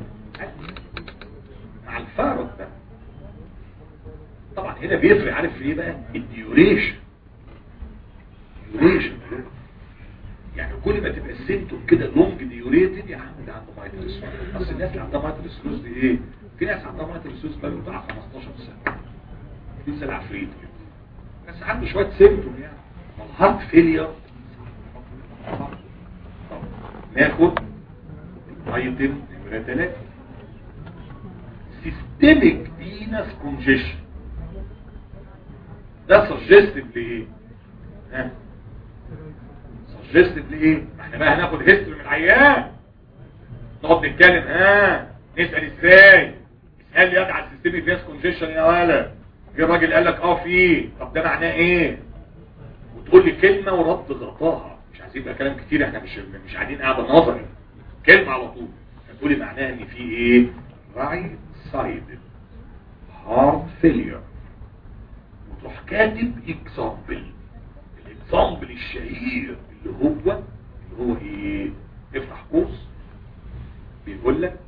مع الفارق ده طبعا هنا بيفرق عارف في ايه بقى الديوريشن ديوريشن يعني كل ما تبقى السيمتوم كده لونج ديوريتد يا عم ده عنده مايتر سلوز اصل الناس اللي عندها مايتر سلوز دي ايه في ناس عندها مايتر سلوز بقى بتاع 15 سنه في سنه عفريت كده بس عنده شويه سيمتوم يعني الهارت فيلير ناخد ايتم نمره 3 سيستميك فينس كونجيشن ده سجستيف لايه ها سجستيف لايه ما احنا بقى هناخد هيستوري من العيان نقعد نتكلم ها نسال ازاي اسال لي على السيستميك فينس كونجيشن يا ولد في راجل قال لك اه في طب ده معناه ايه وتقول لي كلمه ورد غطاها مش عايزين يبقى كلام كتير احنا مش مش قاعدين قاعده نظري كلمه على طول هتقولي معناها ان في ايه رايت سايد هارت فيلير وتروح كاتب اكزامبل الاكزامبل الشهير اللي هو اللي هو ايه افتح قوس بيقول لك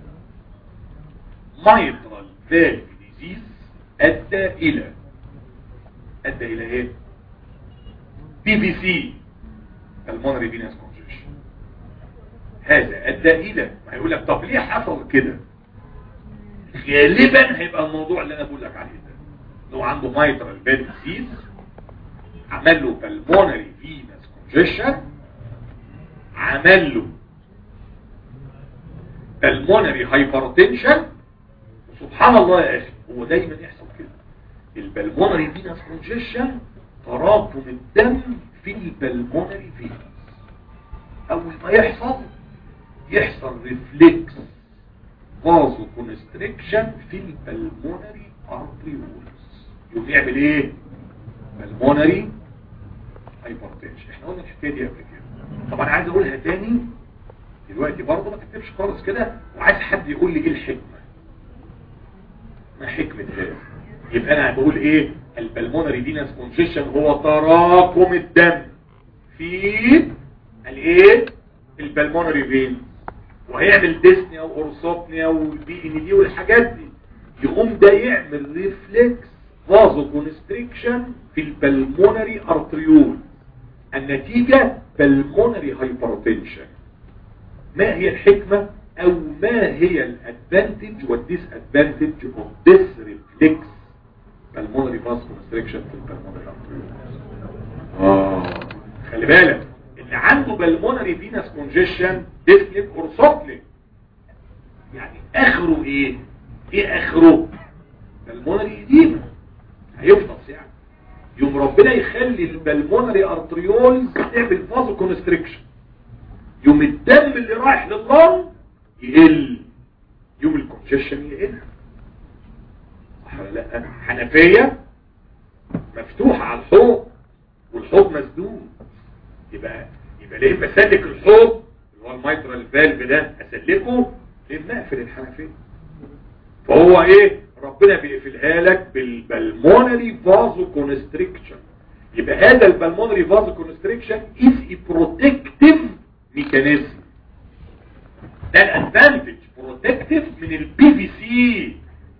مايترال فالف ديزيز ادى الى ادى الى ايه بي في سي المونري فينس كونجيشن هذا ادى الى ما يقول لك طب ليه حصل كده غالبا هيبقى الموضوع اللي انا بقول لك عليه ده لو عنده مايترال فالف ديزيز عمل له بالمونري فينس كونجيشن عمل له بالمونري هايبرتنشن سبحان الله يا اخي هو دايما يحصل كده البلمونري فينس كونجيشن تراكم الدم في البلمونري فينس اول ما يحصل يحصل ريفلكس فازو كونستريكشن في البلمونري ارتريولز يقوم يعمل ايه بالمونري هايبرتنشن احنا قلنا الحكايه دي قبل كده طبعا عايز اقولها تاني دلوقتي برضه ما تكتبش خالص كده وعايز حد يقول لي ايه الحكمه ما حكمه هذا يبقى انا بقول ايه البلمونري فينس كونجيشن هو تراكم الدم في الايه البلمونري فين وهيعمل ديسنيا واورسوبنيا والبي ان دي والحاجات دي يقوم ده يعمل ريفلكس فازو كونستريكشن في البلمونري ارتريول النتيجة بالمونري هايبرتنشن ما هي الحكمة او ما هي الادفانتج والديس ادفانتج اوف ذس ريفلكس بالمونري فاز كونستريكشن في البلمونري ارتريول اه خلي بالك اللي عنده بالمونري فينس كونجيشن ديسليك اور سوبليك يعني اخره ايه ايه اخره بالمونري ايديما هيفطس يعني يوم ربنا يخلي البلمونري ارتريولز تعمل فازو كونستريكشن يوم الدم اللي رايح لللنج يقل يوم الكونجيشن يقل صح ولا لا حنفيه مفتوحه على الحوض والحوض مسدود يبقى يبقى ليه بسلك الحوض اللي هو الميترال فالف ده اسلكه ليه بنقفل الحنفيه فهو ايه ربنا بيقفلها لك بالبلمونري فازو كونستريكشن يبقى هذا البلمونري فازو كونستريكشن is a protective mechanism ده الادفانتج بروتكتيف من البي في سي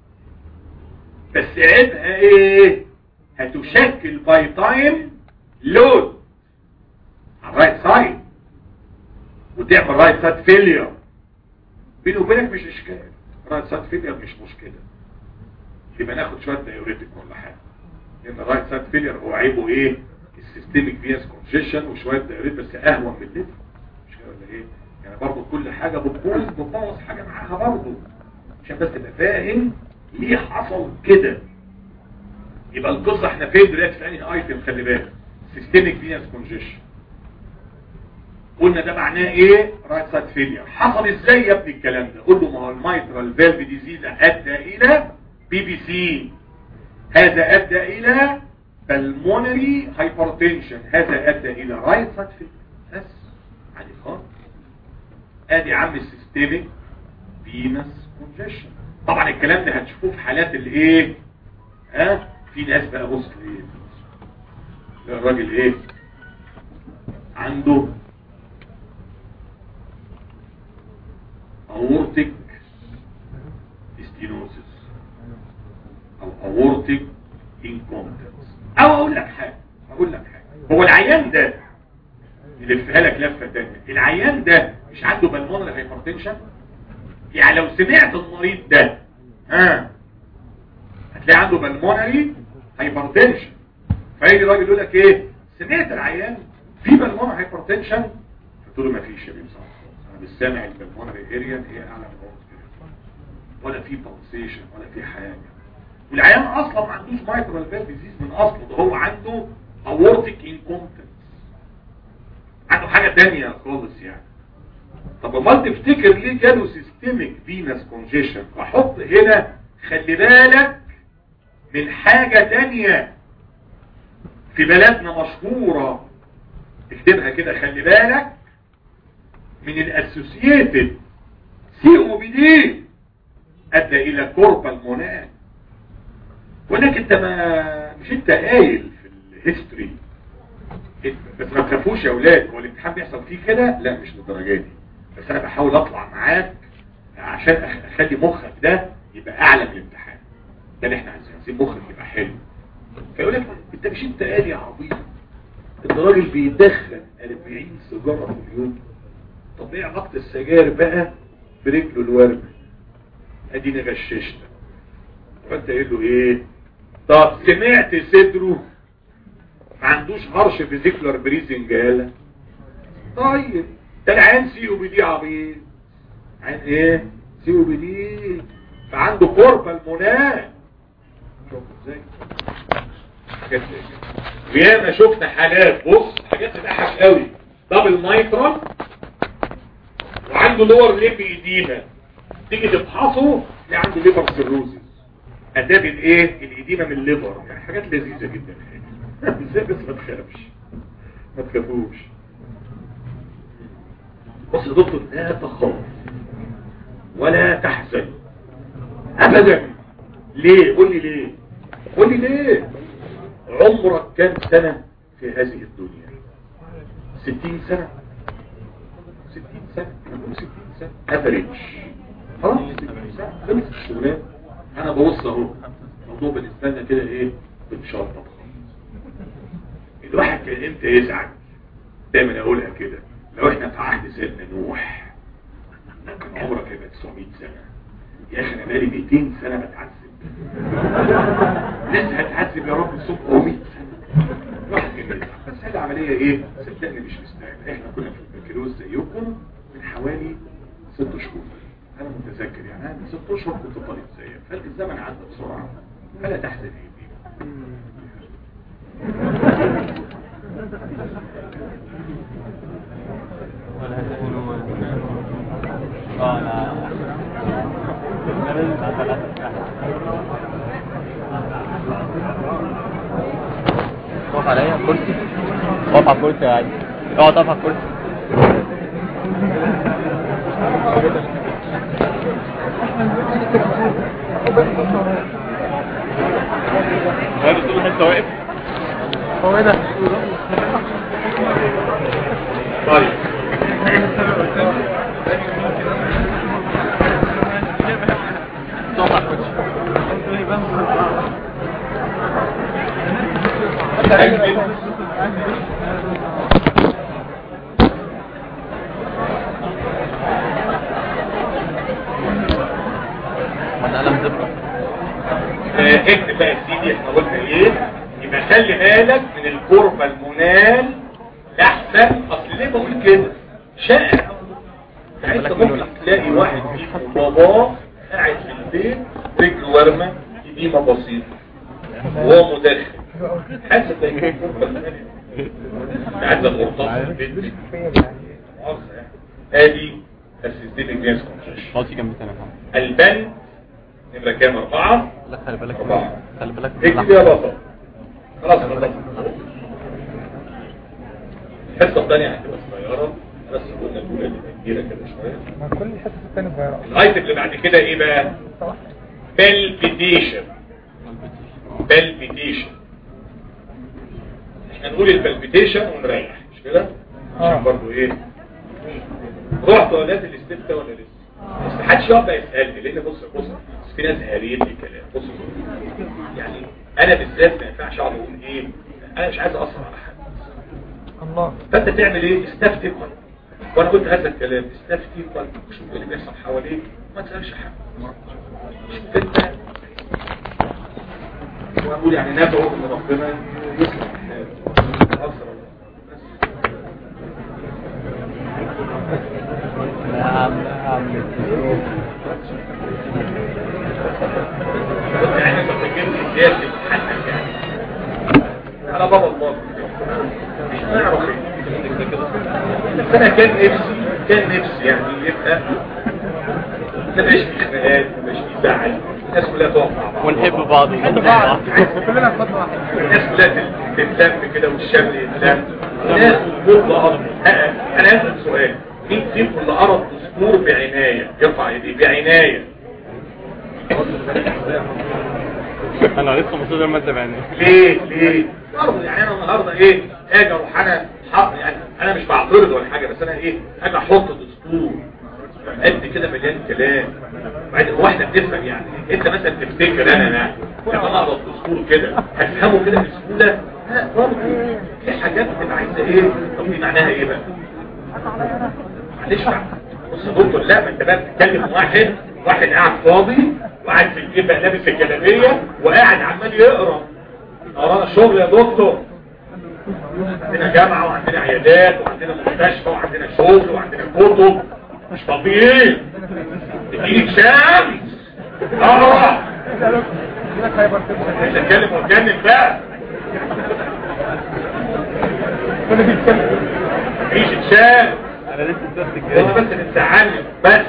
بس عيبها ايه هتشكل باي تايم لود على الرايت سايد وتعمل رايت سايد فيلير بيني وبينك مش اشكال رايت سايد فيلير مش مشكله يبقى ناخد شويه دايوريتك ولا حاجه لان الرايت سايد فيلير هو عيبه ايه السيستميك فينس كونجيشن وشويه دايوريتك بس اهون من الليفر مش كده ولا ايه يعني برضه كل حاجه بتبوظ بتبوظ حاجه معاها برضه عشان بس تبقى فاهم ليه حصل كده يبقى القصه احنا فين دلوقتي في انهي ايتم خلي بالك سيستميك فينس كونجيشن قلنا ده معناه ايه رايت سايد فيلير حصل ازاي يا ابني الكلام ده قول له ما هو المايترال فالف ديزيز ادى الى بي بي سي هذا ادى الى بالمونري هايبرتنشن هذا ادى الى رايت سايد فيلير بس عادي خالص ادي عم السيستميك فينس كونجيشن طبعا الكلام ده هتشوفوه في حالات الايه ها في ناس بقى بص ايه الراجل ايه عنده aortic stenosis او aortic incompetence او اقول لك حاجه اقول لك حاجه هو العيان ده يلفها لك لفه تانية العيان ده مش عنده بالمونري هايبرتنشن يعني لو سمعت المريض ده ها هتلاقي عنده بالمونري هايبرتنشن فيجي الراجل يقول لك ايه سمعت العيان في بالمونري هايبرتنشن قلت له ما فيش يا بيه بصراحه انا مش سامع البلمونري اريا هي اعلى من الاورت ولا في بالسيشن ولا في حاجه والعيان اصلا ما عندوش مايكرو فالف ديزيز من اصله ده هو عنده اورتيك انكومبتنس عنده حاجه تانية خالص يعني طب امال تفتكر ليه جاله سيستميك فينس كونجيشن احط هنا خلي بالك من حاجة تانية في بلدنا مشهورة اكتبها كده خلي بالك من الاسوسييتد سي او بي دي ادى الى كوربال مونات ولكن انت ما مش انت قايل في الهيستوري بس ما تخافوش يا اولاد هو الامتحان بيحصل فيه كده لا مش للدرجه دي بس انا بحاول اطلع معاك عشان اخلي مخك ده يبقى اعلى من الامتحان ده اللي احنا عايزين عايزين مخك يبقى حلو فيقول لك انت مش انت قال يا عبيط الراجل بيدخن 40 سيجاره في اليوم طب ايه علاقه السجاير بقى برجله الورم اديني غششتك فانت قايل له ايه طب سمعت صدره ما عندوش هرش فيزيكولار بريزنج قال طيب ده العين سي او بي دي عبيط عين ايه سي او بي دي فعنده كوربا المناه شوف ازاي حاجات زي كده وياما شفنا حالات بص حاجات تضحك قوي دبل مايكرون وعنده لور ليب ايدينا تيجي تفحصه تلاقي عنده ليفر سيروزيس اداب الايه الايدينا من الليفر يعني حاجات لذيذه جدا ازاي بس ما تخافش ما تخافوش بص يا دكتور لا تخاف ولا تحزن ابدا ليه قول لي ليه قول لي ليه عمرك كام سنة في هذه الدنيا ستين سنة ستين سنة ستين سنة افريج خلاص ستين سنة خلص الشغلان انا ببص اهو الموضوع بالنسبة لنا كده ايه بنشرطب الواحد كان امتى يزعل دايما اقولها كده لو احنا في عهد سيدنا نوح كان عمرك هيبقى 900 سنة يا اخي انا بقالي 200 سنة بتعذب لسه هتعذب يا رب الصبح 100 سنة الواحد كان يزعل بس هذه العملية ايه صدقني مش مستاهل احنا كنا في البكالوريوس زيكم من حوالي ست شهور انا متذكر يعني انا ست اشهر كنت طالب زيك فالزمن عدى بسرعة فلا تحزن يا ولا تكونوا قال وقف عليا كرسي وقف على الكرسي عادي اقعد اقف على الكرسي هذا طول انت واقف هو ايه ده طيب اقف على الكرسي من قلم زبرة آه، اكتب بقى يا سيدي احنا قلنا ايه يبقى خلي بالك من الكوربة المنال احسن اصل ليه بقول كده شائع يعني انت ممكن تلاقي واحد فيكم باباه قاعد في البيت رجله ورمه قديمه بسيطه وهو مدخن حاسس انك عايز الغرطاس في البيت مؤاخذة يعني. ادي السيستميك جاز كونتراكشن خلاص كام سنه محمد البن نمرة كام أربعة لا خلي بالك أربعة خلي بالك من اكتب اللحظة. يا بطل خلاص خلاص الحصة الثانية هتبقى صغيرة بس قلنا الأولى تبقى كبيرة كده شوية ما كل الحصص الثانية صغيرة الايتم اللي بعد كده ايه بقى بالبيتيشن بالبيتيشن احنا نقول البالبيتيشن ونريح مش كده آه. عشان برضو ايه رحت ولاد الاستفتاء ولا لسه بس محدش يقعد بقى يسالني لان بص بص في ناس هاريين لي كلام بص يعني انا بالذات ما ينفعش اقعد اقول ايه انا مش عايز اثر على حد الله فانت تعمل ايه استفتي قلبك وانا قلت هذا الكلام استفتي قلبك شوف اللي بيحصل حواليك ما تسالش حد شوف انت واقول يعني ندعو ان ربنا يصلح حالك. أكثر بس. يا عم يا عم قلت يعني انت بتجيب لي زيادة تتحنك يعني على بابا الله مش نعرف ايه بس انا كان نفسي كان نفسي يعني يبقى مفيش في خناقات مفيش في زعل الناس كلها تقف مع بعض ونحب بعض ونحب بعض كلنا في خطوة واحدة الناس كلها تتلم كده والشمل يتلم الناس كل أرض انا اسال سؤال مين فيكم اللي ارى الدستور بعناية يرفع يديه بعناية انا قريت 15 ماده بعيني ليه ليه برضه يعني انا النهارده ايه اجي اروح انا حق يعني انا مش بعترض ولا حاجه بس انا ايه اجي احط دستور قد كده مليان كلام بعدين هو احنا بنفهم يعني انت مثلا تفتكر انا انا لما انا اقرا الدستور كده هتفهمه كده بسهوله لا برضه في حاجات بتبقى عايزه ايه طب دي معناها ايه بقى معلش بقى بص يا دكتور لا ما انت بقى بتتكلم واحد واحد قاعد فاضي وقاعد في الجيب بقى لابس الجلابيه وقاعد عمال يقرا ورانا شغل يا دكتور عندنا جامعة وعندنا عيادات وعندنا مستشفى وعندنا شغل وعندنا كتب مش فاضيين اديني شمس اه لك هايبر تنشن مش هتكلم واتكلم بقى كل بيتكلم مفيش اتشال انا لسه الدرس انت الجاي بس بتزعلني بس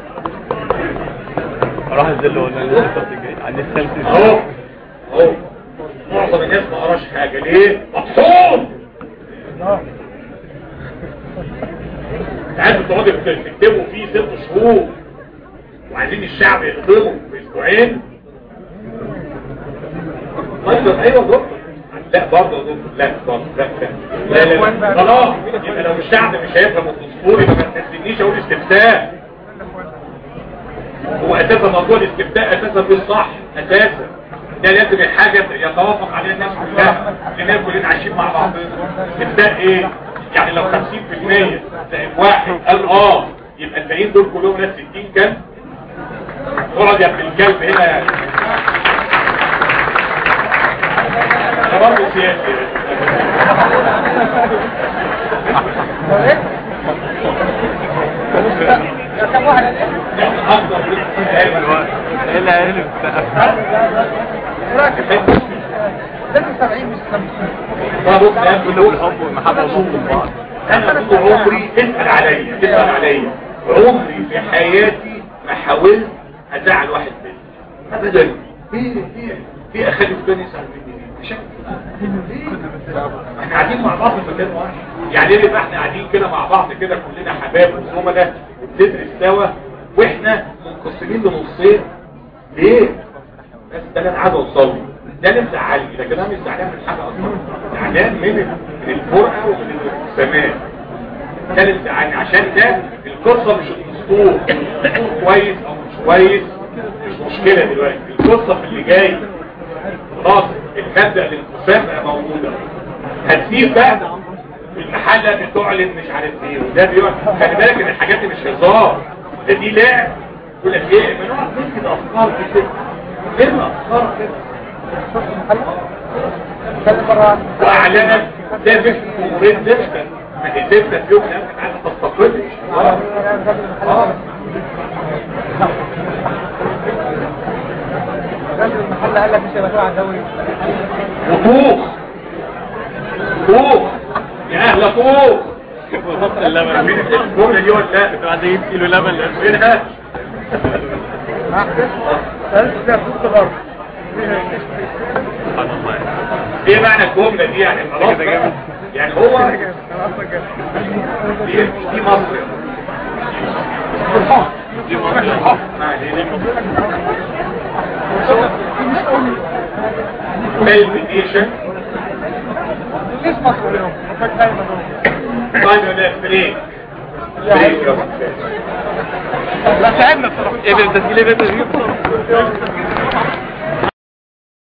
اروح انزل له وانا لسه الدرس الجاي عندي السلسل اهو اهو معظم الناس ما قراش حاجه ليه مبسوط اه انت عايز تقعدوا تكتبوا فيه ست شهور وعايزين الشعب يخدمه في اسبوعين ايوه ايوه دكتور لا برضه يا دكتور لا برضه لا لا لا لا خلاص يبقى لو الشعب مش هيفهم الدستور يبقى ما تستنيش اقول استفتاء هو اساسا موضوع الاستفتاء اساسا مش صح اساسا ده لازم الحاجة يتوافق عليها الناس كلها لان كلنا عايشين مع بعض استفتاء ايه يعني لو 50% زائد واحد قال اه يبقى الباقيين دول كلهم ناس 60 كام اقعد يا ابن الكلب هنا ده برضه سياسي كم واحد قال ايه؟ يعني اكبر من ايه اللي هيقلب لازم 70 مش 50 طب بص يا ابني كله بالحب والمحبه وصوت بعض انا طول عمري اسال عليا اسال عليا عمري في حياتي ما حاولت ازعل واحد مني ابدا في في في اخلي فلان يسال مني ليه؟ مش عارف. احنا قاعدين مع بعض في مكان واحد يعني ليه بقى احنا قاعدين كده مع بعض كده كلنا حبايب وزملاء وبندرس سوا واحنا منقسمين لنصين ليه؟ بس ده اللي انا عايز اوصله ده اللي مزعلني لكن انا مش زعلان من حاجه اصلا زعلان من من الفرقه ومن الانقسامات ده اللي مزعلني عشان ده القصه مش الدستور الدستور كويس او مش كويس مش مشكله دلوقتي القصه في اللي جاي خلاص المبدا الانقسام بقى موجوده هتسيب بقى المحلة بتعلن مش عارف ايه وده بيقعد خلي بالك ان الحاجات دي مش هزار ده دي لعب يقول لك ايه ما نقعد نكتب افكار كده نرمي افكار كده خلي مرة واعلنت ده فكره جمهوريه زفته ما هي زفته في يوم من الايام كانت عايزه تستقل مش اه اه غزل المحل هلا قال لك مش هيبقى على الدوري وفوق فوق يا اهلا فوق وضبط اللبن مين الجمله دي ولا لا كنت عايز اجيب كيلو لبن لأسفل. منها احسن ثالث ده فوق الارض سبحان الله ايه معنى الجمله دي يعني خلاص كده بقى؟ جامد. يعني هو انا اصلا جامد دي دي مصر دي مصر. ما علينا بالميديشن ليش مصر اليوم؟ مصر دايما طيب يا بريك بريك يا أستاذ. لا تعبنا بصراحه ايه ده التسجيل ايه ده التسجيل